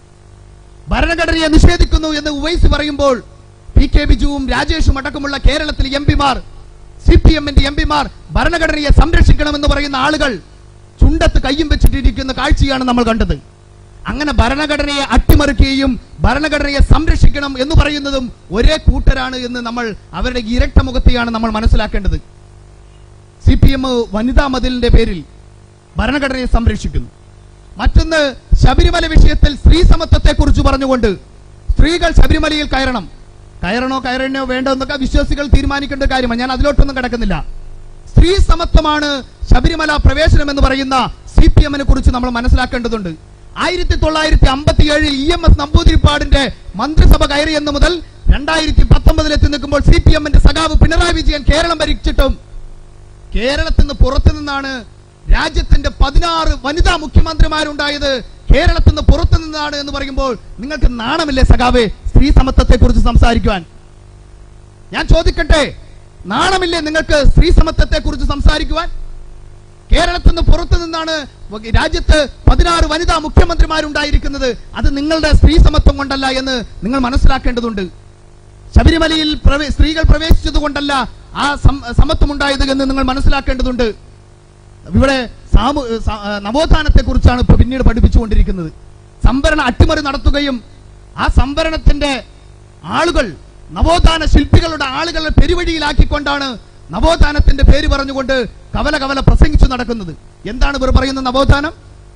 ഭരണഘടനയെ നിഷേധിക്കുന്നു എന്ന് ഉവൈസി പറയുമ്പോൾ പി കെ ബിജുവും രാജേഷും അടക്കമുള്ള കേരളത്തിലെ എം പിമാർ സി പി എമ്മിന്റെ എം പിമാർ ഭരണഘടനയെ സംരക്ഷിക്കണമെന്ന് പറയുന്ന ആളുകൾ ചുണ്ടത്ത് കയ്യും വെച്ചിട്ടിരിക്കുന്ന കാഴ്ചയാണ് നമ്മൾ കണ്ടത് അങ്ങനെ ഭരണഘടനയെ അട്ടിമറിക്കുകയും ഭരണഘടനയെ സംരക്ഷിക്കണം എന്ന് പറയുന്നതും ഒരേ കൂട്ടരാണ് എന്ന് നമ്മൾ അവരുടെ ഇരട്ട മുഖത്തെയാണ് നമ്മൾ മനസ്സിലാക്കേണ്ടത് സി പി എം വനിതാ മതിലിന്റെ പേരിൽ ഭരണഘടനയെ സംരക്ഷിക്കുന്നു മറ്റൊന്ന് ശബരിമല വിഷയത്തിൽ സ്ത്രീ സമത്വത്തെ കുറിച്ച് പറഞ്ഞുകൊണ്ട് സ്ത്രീകൾ ശബരിമലയിൽ കയറണം കയറണോ കയറണോ വേണ്ടോ എന്നൊക്കെ വിശ്വാസികൾ തീരുമാനിക്കേണ്ട കാര്യമാണ് ഞാൻ അതിലോട്ടൊന്നും കിടക്കുന്നില്ല സ്ത്രീ സമത്വമാണ് ശബരിമല പ്രവേശനം എന്ന് പറയുന്ന സി പി എമ്മിനെ കുറിച്ച് നമ്മൾ മനസ്സിലാക്കേണ്ടതുണ്ട് ആയിരത്തി തൊള്ളായിരത്തി അമ്പത്തി ഏഴിൽ ഇ എം എസ് നമ്പൂതിരിപ്പാടിന്റെ മന്ത്രിസഭ കയറിയെന്ന് മുതൽ രണ്ടായിരത്തി പത്തൊമ്പതിൽ എത്തി നിൽക്കുമ്പോൾ സി പി എമ്മിന്റെ സഖാവ് പിണറായി വിജയൻ കേരളം ഭരിച്ചിട്ടും കേരളത്തിൽ നിന്ന് പുറത്തു നിന്നാണ് രാജ്യത്തിന്റെ പതിനാറ് വനിതാ മുഖ്യമന്ത്രിമാരുണ്ടായത് കേരളത്തിൽ നിന്ന് പുറത്തു നിന്നാണ് എന്ന് പറയുമ്പോൾ നിങ്ങൾക്ക് നാണമില്ലേ സഖാവേ സ്ത്രീ സമത്വത്തെ കുറിച്ച് സംസാരിക്കുവാൻ ഞാൻ ചോദിക്കട്ടെ നാണമില്ലേ നിങ്ങൾക്ക് സ്ത്രീ സമത്വത്തെ കുറിച്ച് സംസാരിക്കുവാൻ കേരളത്തിൽ നിന്ന് പുറത്തു നിന്നാണ് രാജ്യത്ത് പതിനാറ് വനിതാ മുഖ്യമന്ത്രിമാരുണ്ടായിരിക്കുന്നത് അത് നിങ്ങളുടെ സ്ത്രീ സമത്വം കൊണ്ടല്ല എന്ന് നിങ്ങൾ മനസ്സിലാക്കേണ്ടതുണ്ട് ശബരിമലയിൽ പ്രവേ- സ്ത്രീകൾ പ്രവേശിച്ചത് കൊണ്ടല്ല ആ സം- സമത്വം ഉണ്ടായത് എന്ന് നിങ്ങൾ മനസ്സിലാക്കേണ്ടതുണ്ട് ഇവിടെ സാമൂ സ- നവോത്ഥാനത്തെ കുറിച്ചാണ് ഇപ്പൊ പിന്നീട് പഠിപ്പിച്ചുകൊണ്ടിരിക്കുന്നത് സംവരണ അട്ടിമറി നടത്തുകയും ആ സംവരണത്തിന്റെ ആളുകൾ നവോത്ഥാന ശില്പികളുടെ ആളുകളെ പെരുവഴിയിലാക്കിക്കൊണ്ടാണ് നവോത്ഥാനത്തിന്റെ പേര് പറഞ്ഞുകൊണ്ട് കവല കവല പ്രസംഗിച്ചു നടക്കുന്നത് എന്താണ് ഇവർ പറയുന്ന നവോത്ഥാനം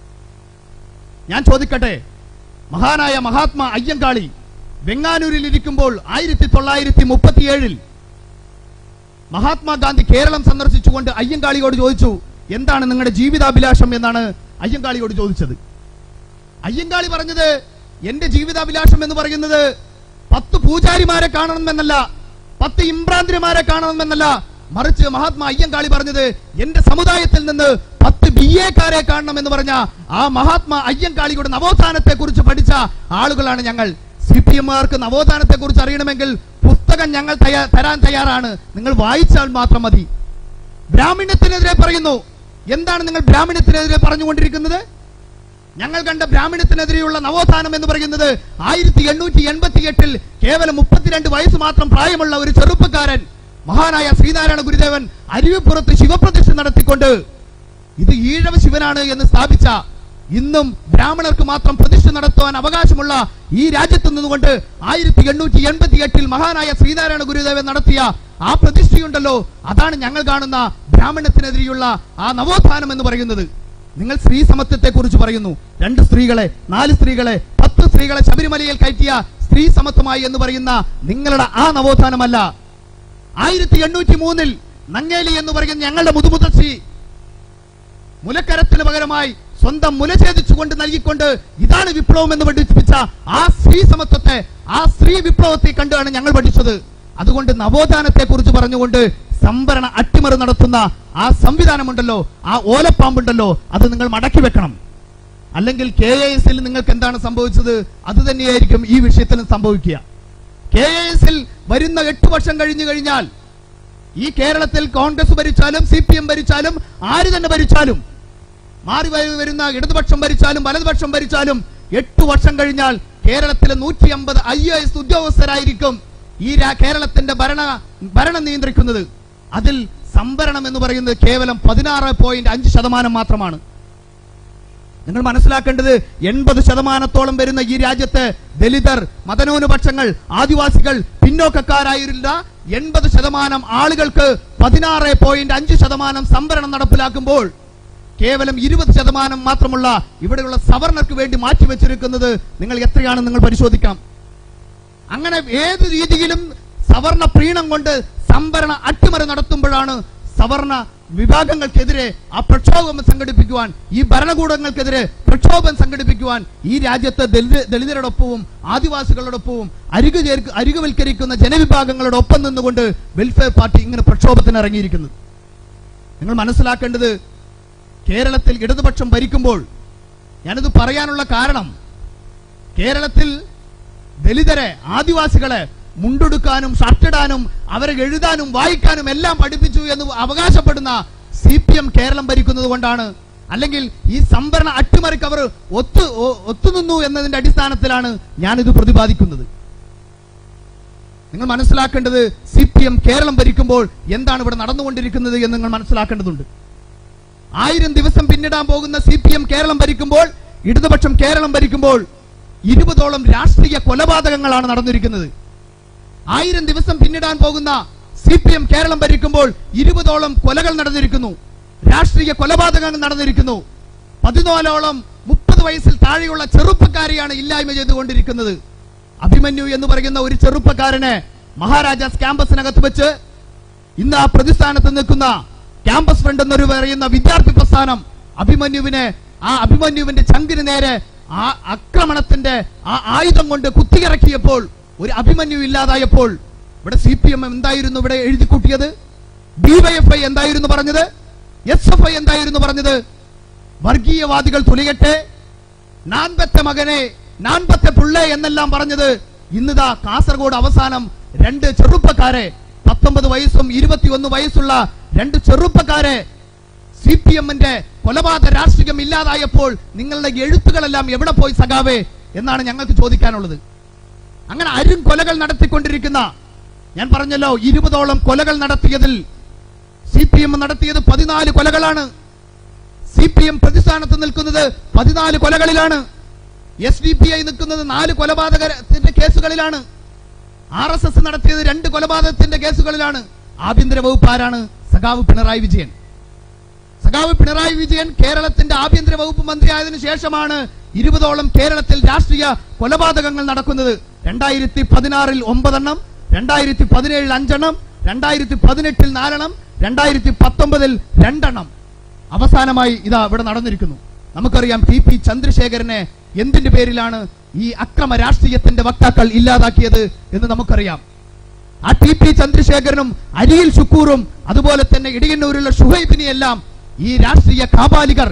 ഞാൻ ചോദിക്കട്ടെ മഹാനായ മഹാത്മാ അയ്യങ്കാളി വെങ്ങാനൂരിൽ ഇരിക്കുമ്പോൾ ആയിരത്തി തൊള്ളായിരത്തി മുപ്പത്തിയേഴിൽ മഹാത്മാഗാന്ധി കേരളം സന്ദർശിച്ചുകൊണ്ട് അയ്യങ്കാളിയോട് ചോദിച്ചു എന്താണ് നിങ്ങളുടെ ജീവിതാഭിലാഷം എന്നാണ് അയ്യങ്കാളിയോട് ചോദിച്ചത് അയ്യങ്കാളി പറഞ്ഞത് എന്റെ ജീവിതാഭിലാഷം എന്ന് പറയുന്നത് പത്ത് പൂജാരിമാരെ കാണണമെന്നല്ല പത്ത് ഇമ്രാന്തിരിമാരെ കാണണമെന്നല്ല മറിച്ച് മഹാത്മാ അയ്യങ്കാളി പറഞ്ഞത് എന്റെ സമുദായത്തിൽ നിന്ന് പത്ത് ബി എക്കാരെ കാണണം എന്ന് പറഞ്ഞ ആ മഹാത്മാ അയ്യങ്കാളിയുടെ നവോത്ഥാനത്തെ കുറിച്ച് പഠിച്ച ആളുകളാണ് ഞങ്ങൾ സി പി എമ്മുകാർക്ക് നവോത്ഥാനത്തെ കുറിച്ച് അറിയണമെങ്കിൽ പുസ്തകം ഞങ്ങൾ തയ്യാ- തരാൻ തയ്യാറാണ് നിങ്ങൾ വായിച്ചാൽ മാത്രം മതി ബ്രാഹ്മണ്യത്തിനെതിരെ പറയുന്നു എന്താണ് നിങ്ങൾ ബ്രാഹ്മണ്യത്തിനെതിരെ പറഞ്ഞുകൊണ്ടിരിക്കുന്നത് ഞങ്ങൾ കണ്ട ബ്രാഹ്മണ്യത്തിനെതിരെയുള്ള നവോത്ഥാനം എന്ന് പറയുന്നത് ആയിരത്തി എണ്ണൂറ്റി എൺപത്തി എട്ടിൽ കേവലം മുപ്പത്തിരണ്ട് വയസ്സ് മാത്രം പ്രായമുള്ള ഒരു ചെറുപ്പക്കാരൻ മഹാനായ ശ്രീനാരായണ ഗുരുദേവൻ അരുവിപ്പുറത്ത് ശിവപ്രതിഷ്ഠ നടത്തിക്കൊണ്ട് ഇത് ഈഴവ ശിവനാണ് എന്ന് സ്ഥാപിച്ച ഇന്നും ബ്രാഹ്മണർക്ക് മാത്രം പ്രതിഷ്ഠ നടത്തുവാൻ അവകാശമുള്ള ഈ രാജ്യത്ത് നിന്നുകൊണ്ട് ആയിരത്തി എണ്ണൂറ്റി എൺപത്തി എട്ടിൽ മഹാനായ ശ്രീനാരായണ ഗുരുദേവൻ നടത്തിയ ആ പ്രതിഷ്ഠയുണ്ടല്ലോ അതാണ് ഞങ്ങൾ കാണുന്ന ബ്രാഹ്മണത്തിനെതിരെയുള്ള ആ നവോത്ഥാനം എന്ന് പറയുന്നത് നിങ്ങൾ സ്ത്രീ സമത്വത്തെ കുറിച്ച് പറയുന്നു രണ്ട് സ്ത്രീകളെ നാല് സ്ത്രീകളെ പത്ത് സ്ത്രീകളെ ശബരിമലയിൽ കയറ്റിയ സ്ത്രീ സമത്വമായി എന്ന് പറയുന്ന നിങ്ങളുടെ ആ നവോത്ഥാനമല്ല ആയിരത്തി എണ്ണൂറ്റി മൂന്നിൽ നങ്ങേലി എന്ന് പറയുന്ന ഞങ്ങളുടെ മുതുമുത്തശ്ശി മുലക്കരത്തിന് പകരമായി സ്വന്തം മുല ഛേദിച്ചുകൊണ്ട് നൽകിക്കൊണ്ട് ഇതാണ് വിപ്ലവം എന്ന് പഠിപ്പിച്ച ആ സ്ത്രീ സമത്വത്തെ ആ സ്ത്രീ വിപ്ലവത്തെ കണ്ടാണ് ഞങ്ങൾ പഠിച്ചത് അതുകൊണ്ട് നവോത്ഥാനത്തെ കുറിച്ച് പറഞ്ഞുകൊണ്ട് സംവരണ അട്ടിമറി നടത്തുന്ന ആ സംവിധാനമുണ്ടല്ലോ ആ ഓലപ്പാമ്പുണ്ടല്ലോ അത് നിങ്ങൾ മടക്കി വെക്കണം അല്ലെങ്കിൽ കെ എ എസിൽ നിങ്ങൾക്ക് എന്താണ് സംഭവിച്ചത് അത് തന്നെയായിരിക്കും ഈ വിഷയത്തിലും സംഭവിക്കുക കെ എ എസിൽ വരുന്ന എട്ട് വർഷം കഴിഞ്ഞു കഴിഞ്ഞാൽ ഈ കേരളത്തിൽ കോൺഗ്രസ് ഭരിച്ചാലും സി പി എം ഭരിച്ചാലും ആര് തന്നെ ഭരിച്ചാലും മാറി വ- വരുന്ന ഇടതുപക്ഷം ഭരിച്ചാലും വലതുപക്ഷം ഭരിച്ചാലും എട്ട് വർഷം കഴിഞ്ഞാൽ കേരളത്തിലെ നൂറ്റി അമ്പത് ഐ എ എസ് ഉദ്യോഗസ്ഥരായിരിക്കും ഈ രാ- കേരളത്തിന്റെ ഭരണ ഭരണം നിയന്ത്രിക്കുന്നത് അതിൽ സംവരണം എന്ന് പറയുന്നത് കേവലം പതിനാറ് പോയിന്റ് അഞ്ച് ശതമാനം മാത്രമാണ് നിങ്ങൾ മനസ്സിലാക്കേണ്ടത് എൺപത് ശതമാനത്തോളം വരുന്ന ഈ രാജ്യത്ത് ദലിതർ മതന്യൂനപക്ഷങ്ങൾ ആദിവാസികൾ പിന്നോക്കക്കാരായിരുന്ന എൺപത് ശതമാനം ആളുകൾക്ക് പതിനാറ് പോയിന്റ് അഞ്ച് ശതമാനം സംവരണം നടപ്പിലാക്കുമ്പോൾ കേവലം ഇരുപത് ശതമാനം മാത്രമുള്ള ഇവിടെയുള്ള സവർണർക്ക് വേണ്ടി മാറ്റിവെച്ചിരിക്കുന്നത് നിങ്ങൾ എത്രയാണ് നിങ്ങൾ പരിശോധിക്കാം അങ്ങനെ ഏത് രീതിയിലും സവർണ പ്രീണം കൊണ്ട് സംവരണ അട്ടിമറി നടത്തുമ്പോഴാണ് സവർണ വിഭാഗങ്ങൾക്കെതിരെ ആ പ്രക്ഷോഭം സംഘടിപ്പിക്കുവാൻ ഈ ഭരണകൂടങ്ങൾക്കെതിരെ പ്രക്ഷോഭം സംഘടിപ്പിക്കുവാൻ ഈ രാജ്യത്ത് ദലിത- ദലിതരോടൊപ്പവും ആദിവാസികളോടൊപ്പവും അരികു ചേർക്ക് അരികുവൽക്കരിക്കുന്ന ജനവിഭാഗങ്ങളോടൊപ്പം നിന്നുകൊണ്ട് വെൽഫെയർ പാർട്ടി ഇങ്ങനെ പ്രക്ഷോഭത്തിന് ഇറങ്ങിയിരിക്കുന്നത് നിങ്ങൾ മനസ്സിലാക്കേണ്ടത് കേരളത്തിൽ ഇടതുപക്ഷം ഭരിക്കുമ്പോൾ ഞാനിത് പറയാനുള്ള കാരണം കേരളത്തിൽ ദലിതരെ ആദിവാസികളെ മുണ്ടെടുക്കാനും ഷർട്ടിടാനും അവരെ എഴുതാനും വായിക്കാനും എല്ലാം പഠിപ്പിച്ചു എന്ന് അവകാശപ്പെടുന്ന സി പി എം കേരളം ഭരിക്കുന്നത് കൊണ്ടാണ് അല്ലെങ്കിൽ ഈ സംവരണ അട്ടിമറിക്ക് അവർ ഒത്തു ഒ- ഒത്തുനിന്നു എന്നതിന്റെ അടിസ്ഥാനത്തിലാണ് ഞാനിത് പ്രതിപാദിക്കുന്നത് നിങ്ങൾ മനസ്സിലാക്കേണ്ടത് സി പി എം കേരളം ഭരിക്കുമ്പോൾ എന്താണ് ഇവിടെ നടന്നുകൊണ്ടിരിക്കുന്നത് എന്ന് നിങ്ങൾ മനസ്സിലാക്കേണ്ടതുണ്ട് ആയിരം ദിവസം പിന്നിടാൻ പോകുന്ന സി പി എം കേരളം ഭരിക്കുമ്പോൾ ഇടതുപക്ഷം കേരളം ഭരിക്കുമ്പോൾ ഇരുപതോളം രാഷ്ട്രീയ കൊലപാതകങ്ങളാണ് നടന്നിരിക്കുന്നത് ആയിരം ദിവസം പിന്നിടാൻ പോകുന്ന സി പി എം കേരളം ഭരിക്കുമ്പോൾ ഇരുപതോളം കൊലകൾ നടന്നിരിക്കുന്നു രാഷ്ട്രീയ കൊലപാതകങ്ങൾ നടന്നിരിക്കുന്നു പതിനാലോളം മുപ്പത് വയസ്സിൽ താഴെയുള്ള ചെറുപ്പക്കാരെയാണ് ഇല്ലായ്മ ചെയ്തുകൊണ്ടിരിക്കുന്നത് അഭിമന്യു എന്ന് പറയുന്ന ഒരു ചെറുപ്പക്കാരനെ മഹാരാജാസ് ക്യാമ്പസിനകത്ത് വെച്ച് ഇന്ന് ആ പ്രതിസ്ഥാനത്ത് നിൽക്കുന്ന ക്യാമ്പസ് ഫ്രണ്ട് എന്നൊരു പറയുന്ന വിദ്യാർത്ഥി പ്രസ്ഥാനം അഭിമന്യുവിനെ ആ അഭിമന്യുവിന്റെ ചങ്കിന് നേരെ ആ ആക്രമണത്തിന്റെ ആ ആയുധം കൊണ്ട് കുത്തിയിറക്കിയപ്പോൾ ഒരു അഭിമന്യു ഇല്ലാതായപ്പോൾ ഇവിടെ സി പി എം എന്തായിരുന്നു ഇവിടെ എഴുതി കൂട്ടിയത് ഡിവൈഎഫ്ഐ എന്തായിരുന്നു പറഞ്ഞത് എസ് എഫ് ഐ എന്തായിരുന്നു പറഞ്ഞത് വർഗീയവാദികൾ തുലയട്ടെ നാൻപത്തെ മകനെ നാൻപത്തെ പിള്ളേ എന്നെല്ലാം പറഞ്ഞത് ഇന്നിതാ കാസർഗോഡ് അവസാനം രണ്ട് ചെറുപ്പക്കാരെ പത്തൊമ്പത് വയസ്സും ഇരുപത്തിയൊന്ന് വയസ്സുള്ള രണ്ട് ചെറുപ്പക്കാരെ സി പി എമ്മിന്റെ കൊലപാതക രാഷ്ട്രീയം ഇല്ലാതായപ്പോൾ നിങ്ങളുടെ എഴുത്തുകളെല്ലാം എവിടെ പോയി സഖാവേ എന്നാണ് ഞങ്ങൾക്ക് ചോദിക്കാനുള്ളത് അങ്ങനെ അരും കൊലകൾ നടത്തിക്കൊണ്ടിരിക്കുന്ന ഞാൻ പറഞ്ഞല്ലോ ഇരുപതോളം കൊലകൾ നടത്തിയതിൽ സി പി എം നടത്തിയത് പതിനാല് കൊലകളാണ് സി പി എം പ്രതിസ്ഥാനത്ത് നിൽക്കുന്നത് പതിനാല് കൊലകളിലാണ് എസ് ഡി പി ഐ നിൽക്കുന്നത് നാല് കൊലപാതകത്തിന്റെ കേസുകളിലാണ് ആർ എസ് എസ് നടത്തിയത് രണ്ട് കൊലപാതകത്തിന്റെ കേസുകളിലാണ് ആഭ്യന്തര വകുപ്പ് ആരാണ് സഖാവ് പിണറായി വിജയൻ സഖാവ് പിണറായി വിജയൻ കേരളത്തിന്റെ ആഭ്യന്തര വകുപ്പ് മന്ത്രിയായതിനു ശേഷമാണ് ഇരുപതോളം കേരളത്തിൽ രാഷ്ട്രീയ കൊലപാതകങ്ങൾ നടക്കുന്നത് രണ്ടായിരത്തി പതിനാറിൽ ഒമ്പതെണ്ണം രണ്ടായിരത്തി പതിനേഴിൽ അഞ്ചെണ്ണം രണ്ടായിരത്തി പതിനെട്ടിൽ നാലെണ്ണം രണ്ടായിരത്തി പത്തൊമ്പതിൽ രണ്ടെണ്ണം അവസാനമായി ഇതാ ഇവിടെ നടന്നിരിക്കുന്നു നമുക്കറിയാം ടി പി ചന്ദ്രശേഖരനെ എന്തിന്റെ പേരിലാണ് ഈ അക്രമ രാഷ്ട്രീയത്തിന്റെ വക്താക്കൾ ഇല്ലാതാക്കിയത് എന്ന് നമുക്കറിയാം ആ ടി പി ചന്ദ്രശേഖരനും അരിയിൽ ശുക്കൂറും അതുപോലെ തന്നെ ഇടിയന്നൂരിലുള്ള ഷുഹൈബിനെയെല്ലാം ഈ രാഷ്ട്രീയ കാപാലികർ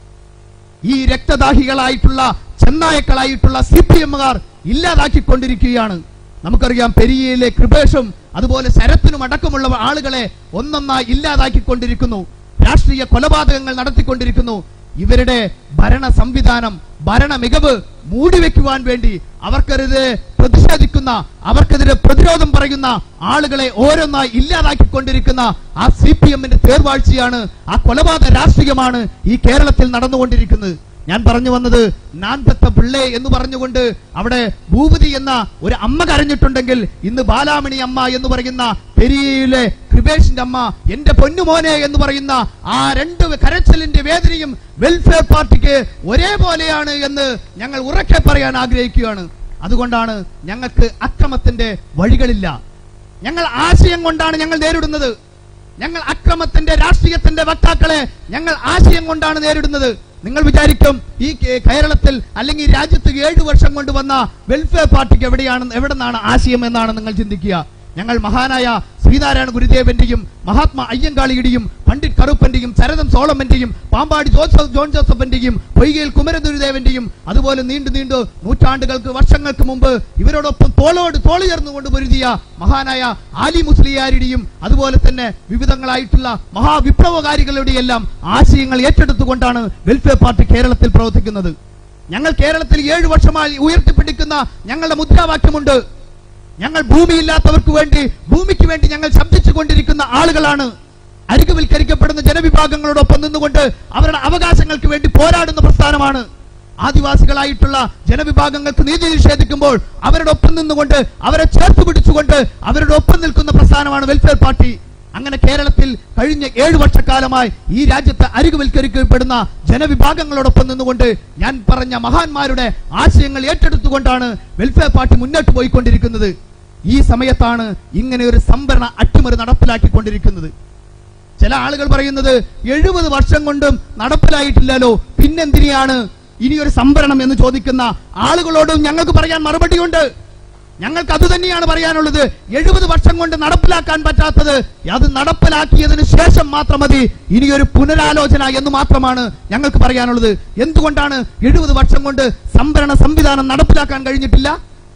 ഈ രക്തദാഹികളായിട്ടുള്ള ചെന്നായക്കളായിട്ടുള്ള സി പി എമ്മുകാർ ഇല്ലാതാക്കിക്കൊണ്ടിരിക്കുകയാണ് നമുക്കറിയാം പെരിയയിലെ കൃപേഷും അതുപോലെ ശരത്തിനും അടക്കമുള്ള ആളുകളെ ഒന്നൊന്നായി ഇല്ലാതാക്കിക്കൊണ്ടിരിക്കുന്നു രാഷ്ട്രീയ കൊലപാതകങ്ങൾ നടത്തിക്കൊണ്ടിരിക്കുന്നു ഇവരുടെ ഭരണ സംവിധാനം ഭരണ മികവ് മൂടിവെക്കുവാൻ വേണ്ടി അവർക്കെതിരെ പ്രതിഷേധിക്കുന്ന അവർക്കെതിരെ പ്രതിരോധം പറയുന്ന ആളുകളെ ഓരോന്നായി ഇല്ലാതാക്കിക്കൊണ്ടിരിക്കുന്ന ആ സി പി എമ്മിന്റെ തേർവാഴ്ചയാണ് ആ കൊലപാതക രാഷ്ട്രീയമാണ് ഈ കേരളത്തിൽ നടന്നുകൊണ്ടിരിക്കുന്നത് ഞാൻ പറഞ്ഞു വന്നത് നാൻപത്ത പിള്ളേ എന്ന് പറഞ്ഞുകൊണ്ട് അവിടെ ഭൂപതി എന്ന ഒരു അമ്മ കരഞ്ഞിട്ടുണ്ടെങ്കിൽ ഇന്ന് ബാലാമണി അമ്മ എന്ന് പറയുന്ന പെരിയയിലെ കൃപേഷിന്റെ അമ്മ എന്റെ പൊന്നുമോനെ എന്ന് പറയുന്ന ആ രണ്ട് കരച്ചിലിന്റെ വേദനയും വെൽഫെയർ പാർട്ടിക്ക് ഒരേപോലെയാണ് എന്ന് ഞങ്ങൾ ഉറക്കെ പറയാൻ ആഗ്രഹിക്കുകയാണ് അതുകൊണ്ടാണ് ഞങ്ങൾക്ക് അക്രമത്തിന്റെ വഴികളില്ല ഞങ്ങൾ ആശയം കൊണ്ടാണ് ഞങ്ങൾ നേരിടുന്നത് ഞങ്ങൾ അക്രമത്തിന്റെ രാഷ്ട്രീയത്തിന്റെ വക്താക്കളെ ഞങ്ങൾ ആശയം കൊണ്ടാണ് നേരിടുന്നത് നിങ്ങൾ വിചാരിക്കും ഈ കേ- കേരളത്തിൽ അല്ലെങ്കിൽ ഈ രാജ്യത്ത് ഏഴു വർഷം കൊണ്ട് വന്ന വെൽഫെയർ പാർട്ടിക്ക് എവിടെയാണ് എവിടെ നിന്നാണ് ആശയം എന്നാണ് നിങ്ങൾ ചിന്തിക്കുക ഞങ്ങൾ മഹാനായ ശ്രീനാരായണ ഗുരുദേവന്റെയും മഹാത്മാ അയ്യങ്കാളിയുടെയും പണ്ഡിറ്റ് കറുപ്പന്റെയും ശരതം സോളമന്റെയും പാമ്പാടി ജോസഫ് ജോൺ ജോസഫിന്റെയും പൊയ്കയിൽ കുമരഗുരുദേവന്റെയും അതുപോലെ നീണ്ടു നീണ്ടു നൂറ്റാണ്ടുകൾക്ക് വർഷങ്ങൾക്ക് മുമ്പ് ഇവരോടൊപ്പം തോളോട് തോള് ചേർന്നുകൊണ്ട് പൊരുതിയ മഹാനായ ആലി മുസ്ലിയാരുടെയും അതുപോലെ തന്നെ വിവിധങ്ങളായിട്ടുള്ള മഹാവിപ്ലവകാരികളുടെ എല്ലാം ആശയങ്ങൾ ഏറ്റെടുത്തുകൊണ്ടാണ് വെൽഫെയർ പാർട്ടി കേരളത്തിൽ പ്രവർത്തിക്കുന്നത് ഞങ്ങൾ കേരളത്തിൽ ഏഴു വർഷമായി ഉയർത്തിപ്പിടിക്കുന്ന ഞങ്ങളുടെ മുദ്രാവാക്യമുണ്ട് ഞങ്ങൾ ഭൂമിയില്ലാത്തവർക്ക് വേണ്ടി ഭൂമിക്ക് വേണ്ടി ഞങ്ങൾ ശബ്ദിച്ചു കൊണ്ടിരിക്കുന്ന ആളുകളാണ് അരികുവൽക്കരിക്കപ്പെടുന്ന ജനവിഭാഗങ്ങളോടൊപ്പം നിന്നുകൊണ്ട് അവരുടെ അവകാശങ്ങൾക്ക് വേണ്ടി പോരാടുന്ന പ്രസ്ഥാനമാണ് ആദിവാസികളായിട്ടുള്ള ജനവിഭാഗങ്ങൾക്ക് നീതി നിഷേധിക്കുമ്പോൾ അവരുടെ ഒപ്പം നിന്നുകൊണ്ട് അവരെ ചേർത്ത് പിടിച്ചുകൊണ്ട് അവരുടെ ഒപ്പം നിൽക്കുന്ന പ്രസ്ഥാനമാണ് വെൽഫെയർ പാർട്ടി അങ്ങനെ കേരളത്തിൽ കഴിഞ്ഞ ഏഴു വർഷക്കാലമായി ഈ രാജ്യത്ത് അരികുവൽക്കരിക്കപ്പെടുന്ന ജനവിഭാഗങ്ങളോടൊപ്പം നിന്നുകൊണ്ട് ഞാൻ പറഞ്ഞ മഹാന്മാരുടെ ആശയങ്ങൾ ഏറ്റെടുത്തുകൊണ്ടാണ് വെൽഫെയർ പാർട്ടി മുന്നോട്ട് പോയിക്കൊണ്ടിരിക്കുന്നത് ഈ സമയത്താണ് ഇങ്ങനെ ഒരു സംഭരണ അട്ടിമറി നടപ്പിലാക്കിക്കൊണ്ടിരിക്കുന്നത് ചില ആളുകൾ പറയുന്നത് എഴുപത് വർഷം കൊണ്ടും നടപ്പിലായിട്ടില്ലല്ലോ പിന്നെന്തിനെയാണ് ഇനിയൊരു സംഭരണം എന്ന് ചോദിക്കുന്ന ആളുകളോടും ഞങ്ങൾക്ക് പറയാൻ മറുപടിയുണ്ട് ഞങ്ങൾക്ക് അത് തന്നെയാണ് പറയാനുള്ളത് എഴുപത് വർഷം കൊണ്ട് നടപ്പിലാക്കാൻ പറ്റാത്തത് അത് നടപ്പിലാക്കിയതിനു ശേഷം മാത്രം മതി ഇനിയൊരു പുനരാലോചന എന്ന് മാത്രമാണ് ഞങ്ങൾക്ക് പറയാനുള്ളത് എന്തുകൊണ്ടാണ് എഴുപത് വർഷം കൊണ്ട് സംഭരണ സംവിധാനം നടപ്പിലാക്കാൻ കഴിഞ്ഞിട്ടില്ല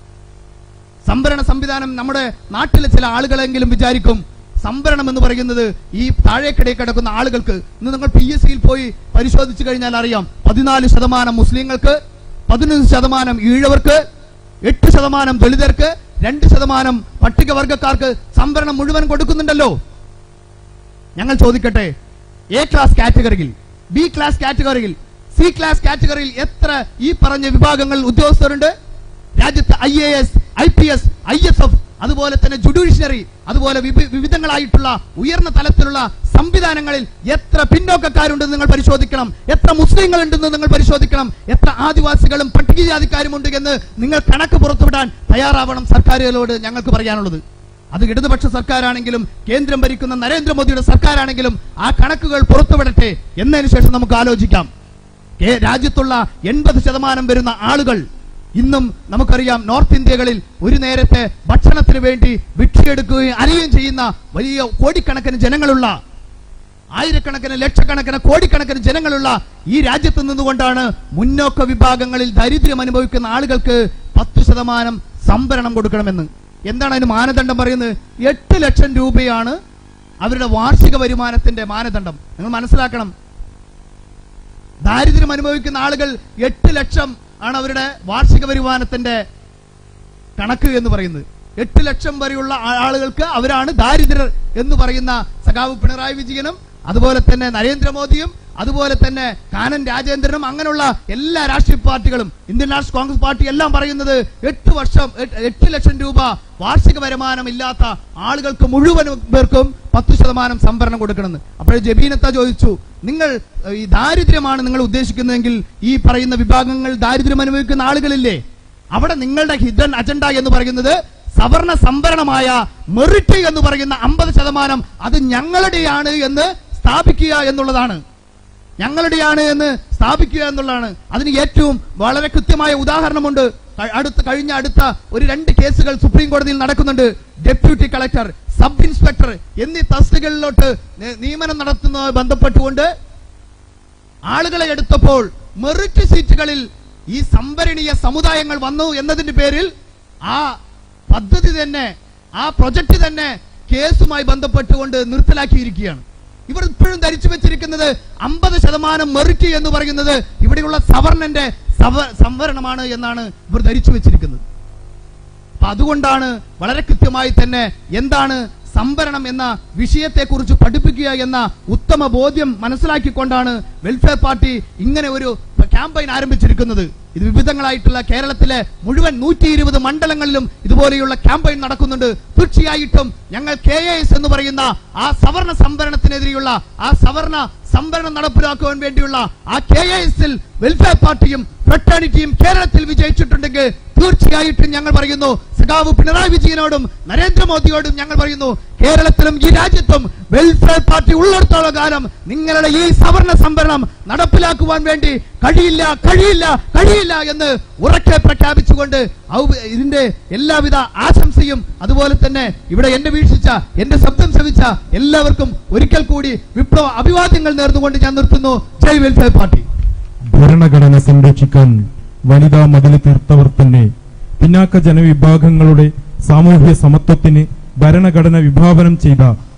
സംഭരണ സംവിധാനം നമ്മുടെ നാട്ടിലെ ചില ആളുകളെങ്കിലും വിചാരിക്കും സംഭരണം എന്ന് പറയുന്നത് ഈ താഴേക്കിടയിൽ കിടക്കുന്ന ആളുകൾക്ക് ഇന്ന് നിങ്ങൾ പി എസ് സിയിൽ പോയി പരിശോധിച്ചു കഴിഞ്ഞാൽ അറിയാം പതിനാല് ശതമാനം മുസ്ലിങ്ങൾക്ക് പതിനൊന്ന് ശതമാനം ഈഴവർക്ക് എട്ട് ശതമാനം ദളിതർക്ക് രണ്ട് ശതമാനം പട്ടികവർഗക്കാർക്ക് സംവരണം മുഴുവൻ കൊടുക്കുന്നുണ്ടല്ലോ ഞങ്ങൾ ചോദിക്കട്ടെ എ ക്ലാസ് കാറ്റഗറിയിൽ ബി ക്ലാസ് കാറ്റഗറിയിൽ സി ക്ലാസ് കാറ്റഗറിയിൽ എത്ര ഈ പറഞ്ഞ വിഭാഗങ്ങൾ ഉദ്യോഗസ്ഥരുണ്ട് രാജ്യത്ത് I A S I P S I F S അതുപോലെ തന്നെ ജുഡീഷ്യറി അതുപോലെ വിവി- വിവിധങ്ങളായിട്ടുള്ള ഉയർന്ന തലത്തിലുള്ള സംവിധാനങ്ങളിൽ എത്ര പിന്നോക്കക്കാരുണ്ടെന്ന് നിങ്ങൾ പരിശോധിക്കണം എത്ര മുസ്ലിങ്ങൾ ഉണ്ടെന്ന് നിങ്ങൾ പരിശോധിക്കണം എത്ര ആദിവാസികളും പട്ടികജാതിക്കാരുമുണ്ട് എന്ന് നിങ്ങൾ കണക്ക് പുറത്തുവിടാൻ തയ്യാറാവണം സർക്കാരുകളോട് ഞങ്ങൾക്ക് പറയാനുള്ളത് അത് ഇടതുപക്ഷ സർക്കാരാണെങ്കിലും കേന്ദ്രം ഭരിക്കുന്ന നരേന്ദ്രമോദിയുടെ സർക്കാരാണെങ്കിലും ആ കണക്കുകൾ പുറത്തുവിടട്ടെ എന്നതിന് ശേഷം നമുക്ക് ആലോചിക്കാം കേ- രാജ്യത്തുള്ള എൺപത് ശതമാനം വരുന്ന ആളുകൾ ഇന്നും നമുക്കറിയാം നോർത്ത് ഇന്ത്യകളിൽ ഒരു നേരത്തെ ഭക്ഷണത്തിന് വേണ്ടി ഭിക്ഷയെടുക്കുകയും അലയുകയും ചെയ്യുന്ന വലിയ കോടിക്കണക്കിന് ജനങ്ങളുള്ള ആയിരക്കണക്കിന് ലക്ഷക്കണക്കിന് കോടിക്കണക്കിന് ജനങ്ങളുള്ള ഈ രാജ്യത്ത് നിന്നുകൊണ്ടാണ് മുന്നോക്ക വിഭാഗങ്ങളിൽ ദരിദ്രം അനുഭവിക്കുന്ന ആളുകൾക്ക് പത്ത് ശതമാനം സംവരണം കൊടുക്കണമെന്ന് എന്താണ് അതിന് മാനദണ്ഡം പറയുന്നത് എട്ട് ലക്ഷം രൂപയാണ് അവരുടെ വാർഷിക വരുമാനത്തിന്റെ മാനദണ്ഡം നിങ്ങൾ മനസ്സിലാക്കണം ദാരിദ്ര്യം അനുഭവിക്കുന്ന ആളുകൾ എട്ട് ലക്ഷം ആണ് അവരുടെ വാർഷിക വരുമാനത്തിന്റെ കണക്ക് എന്ന് പറയുന്നത് എട്ട് ലക്ഷം വരെയുള്ള ആ- ആളുകൾക്ക് അവരാണ് ദാരിദ്ര്യർ എന്ന് പറയുന്ന സഖാവ് പിണറായി വിജയനും അതുപോലെ തന്നെ നരേന്ദ്രമോദിയും അതുപോലെ തന്നെ കാനൻ രാജേന്ദ്രനും അങ്ങനെയുള്ള എല്ലാ രാഷ്ട്രീയ പാർട്ടികളും ഇന്ത്യൻ നാഷണൽ കോൺഗ്രസ് പാർട്ടി എല്ലാം പറയുന്നത് എട്ട് വർഷം എട്ട് എട്ട് ലക്ഷം രൂപ വാർഷിക വരുമാനം ഇല്ലാത്ത ആളുകൾക്ക് മുഴുവൻ പേർക്കും പത്ത് ശതമാനം സംവരണം കൊടുക്കണമെന്ന് അപ്പോൾ ജബീനത്ത ചോദിച്ചു നിങ്ങൾ ഏഹ്, ഈ ദാരിദ്ര്യമാണ് നിങ്ങൾ ഉദ്ദേശിക്കുന്നതെങ്കിൽ ഈ പറയുന്ന വിഭാഗങ്ങൾ ദാരിദ്ര്യം അനുഭവിക്കുന്ന ആളുകളില്ലേ അവിടെ നിങ്ങളുടെ ഹിഡൻ അജണ്ട എന്ന് പറയുന്നത് സവർണ സംവരണമായ മെറിറ്റ് എന്ന് പറയുന്ന അമ്പത് ശതമാനം അത് ഞങ്ങളുടെയാണ് എന്ന് സ്ഥാപിക്കുക എന്നുള്ളതാണ് ഞങ്ങളുടെയാണ് എന്ന് സ്ഥാപിക്കുക എന്നുള്ളതാണ് അതിന് ഏറ്റവും വളരെ കൃത്യമായ ഉദാഹരണമുണ്ട് ക- അടുത്ത കഴിഞ്ഞ അടുത്ത ഒരു രണ്ട് കേസുകൾ സുപ്രീം കോടതിയിൽ നടക്കുന്നുണ്ട് ഡെപ്യൂട്ടി കളക്ടർ സബ് ഇൻസ്പെക്ടർ എന്നീ തസ്തികകളിലോട്ട് നി- നിയമനം നടത്തുന്നതുമായി ബന്ധപ്പെട്ടുകൊണ്ട് ആളുകളെ എടുത്തപ്പോൾ മെറിറ്റ് സീറ്റുകളിൽ ഈ സംവരണീയ സമുദായങ്ങൾ വന്നു എന്നതിന്റെ പേരിൽ ആ പദ്ധതി തന്നെ ആ പ്രൊജക്ട് തന്നെ കേസുമായി ബന്ധപ്പെട്ടുകൊണ്ട് നിർത്തലാക്കിയിരിക്കുകയാണ് ഇവർ ഇപ്പോഴും ധരിച്ചു വെച്ചിരിക്കുന്നത് അമ്പത് ശതമാനം മെറിറ്റ് എന്ന് പറയുന്നത് ഇവിടെയുള്ള സവർണന്റെ സവ- സംവരണമാണ് എന്നാണ് ഇവർ ധരിച്ചു വെച്ചിരിക്കുന്നത് അപ്പൊ അതുകൊണ്ടാണ് വളരെ കൃത്യമായി തന്നെ എന്താണ് സംവരണം എന്ന വിഷയത്തെക്കുറിച്ച് പഠിപ്പിക്കുക എന്ന ഉത്തമ ബോധ്യം മനസ്സിലാക്കിക്കൊണ്ടാണ് വെൽഫെയർ പാർട്ടി ഇങ്ങനെ ഒരു ക്യാമ്പയിൻ ആരംഭിച്ചിരിക്കുന്നത് ഇത് വിവിധങ്ങളായിട്ടുള്ള കേരളത്തിലെ മുഴുവൻ നൂറ്റി ഇരുപത് മണ്ഡലങ്ങളിലും ഇതുപോലെയുള്ള ക്യാമ്പയിൻ നടക്കുന്നുണ്ട് തീർച്ചയായിട്ടും ഞങ്ങൾ കെ എസ് എന്ന് പറയുന്ന ആ സവർണ സംവരണത്തിനെതിരെയുള്ള ആ സവർണ സംവരണം നടപ്പിലാക്കുവാൻ വേണ്ടിയുള്ള ആ കെ എസിൽ വെൽഫെയർ പാർട്ടിയും ഫ്രട്ടേണിറ്റിയും കേരളത്തിൽ വിജയിച്ചിട്ടുണ്ടെങ്കിൽ തീർച്ചയായിട്ടും ഞങ്ങൾ പറയുന്നു സഖാവ് പിണറായി വിജയനോടും നരേന്ദ്രമോദിയോടും ഞങ്ങൾ പറയുന്നു കേരളത്തിലും ഈ രാജ്യത്തും വെൽഫെയർ പാർട്ടി ഉള്ളിടത്തോളം കാലം നിങ്ങളുടെ ഈ സവർണ സംവരണം നടപ്പിലാക്കുവാൻ വേണ്ടി കഴിയില്ല കഴിയില്ല കഴിയില്ല എന്ന് ഉറക്കെ പ്രഖ്യാപിച്ചുകൊണ്ട് ഔ- ഇതിന്റെ എല്ലാവിധ ആശംസയും അതുപോലെ തന്നെ ഇവിടെ എന്റെ വീക്ഷിച്ച എന്റെ ശബ്ദം ശ്രവിച്ച എല്ലാവർക്കും ഒരിക്കൽ കൂടി വിപ്ലവ അഭിവാദ്യങ്ങൾ നേർന്നുകൊണ്ട് ഞാൻ നിർത്തുന്നു ജയ് വെൽഫെയർ പാർട്ടി ഭരണഘടന സംരക്ഷിക്കാൻ വനിതാ മതിൽ തീർത്തവർ തന്നെ പിന്നാക്ക ജനവിഭാഗങ്ങളുടെ സാമൂഹ്യ സമത്വത്തിന് ഭരണഘടന വിഭാവനം ചെയ്ത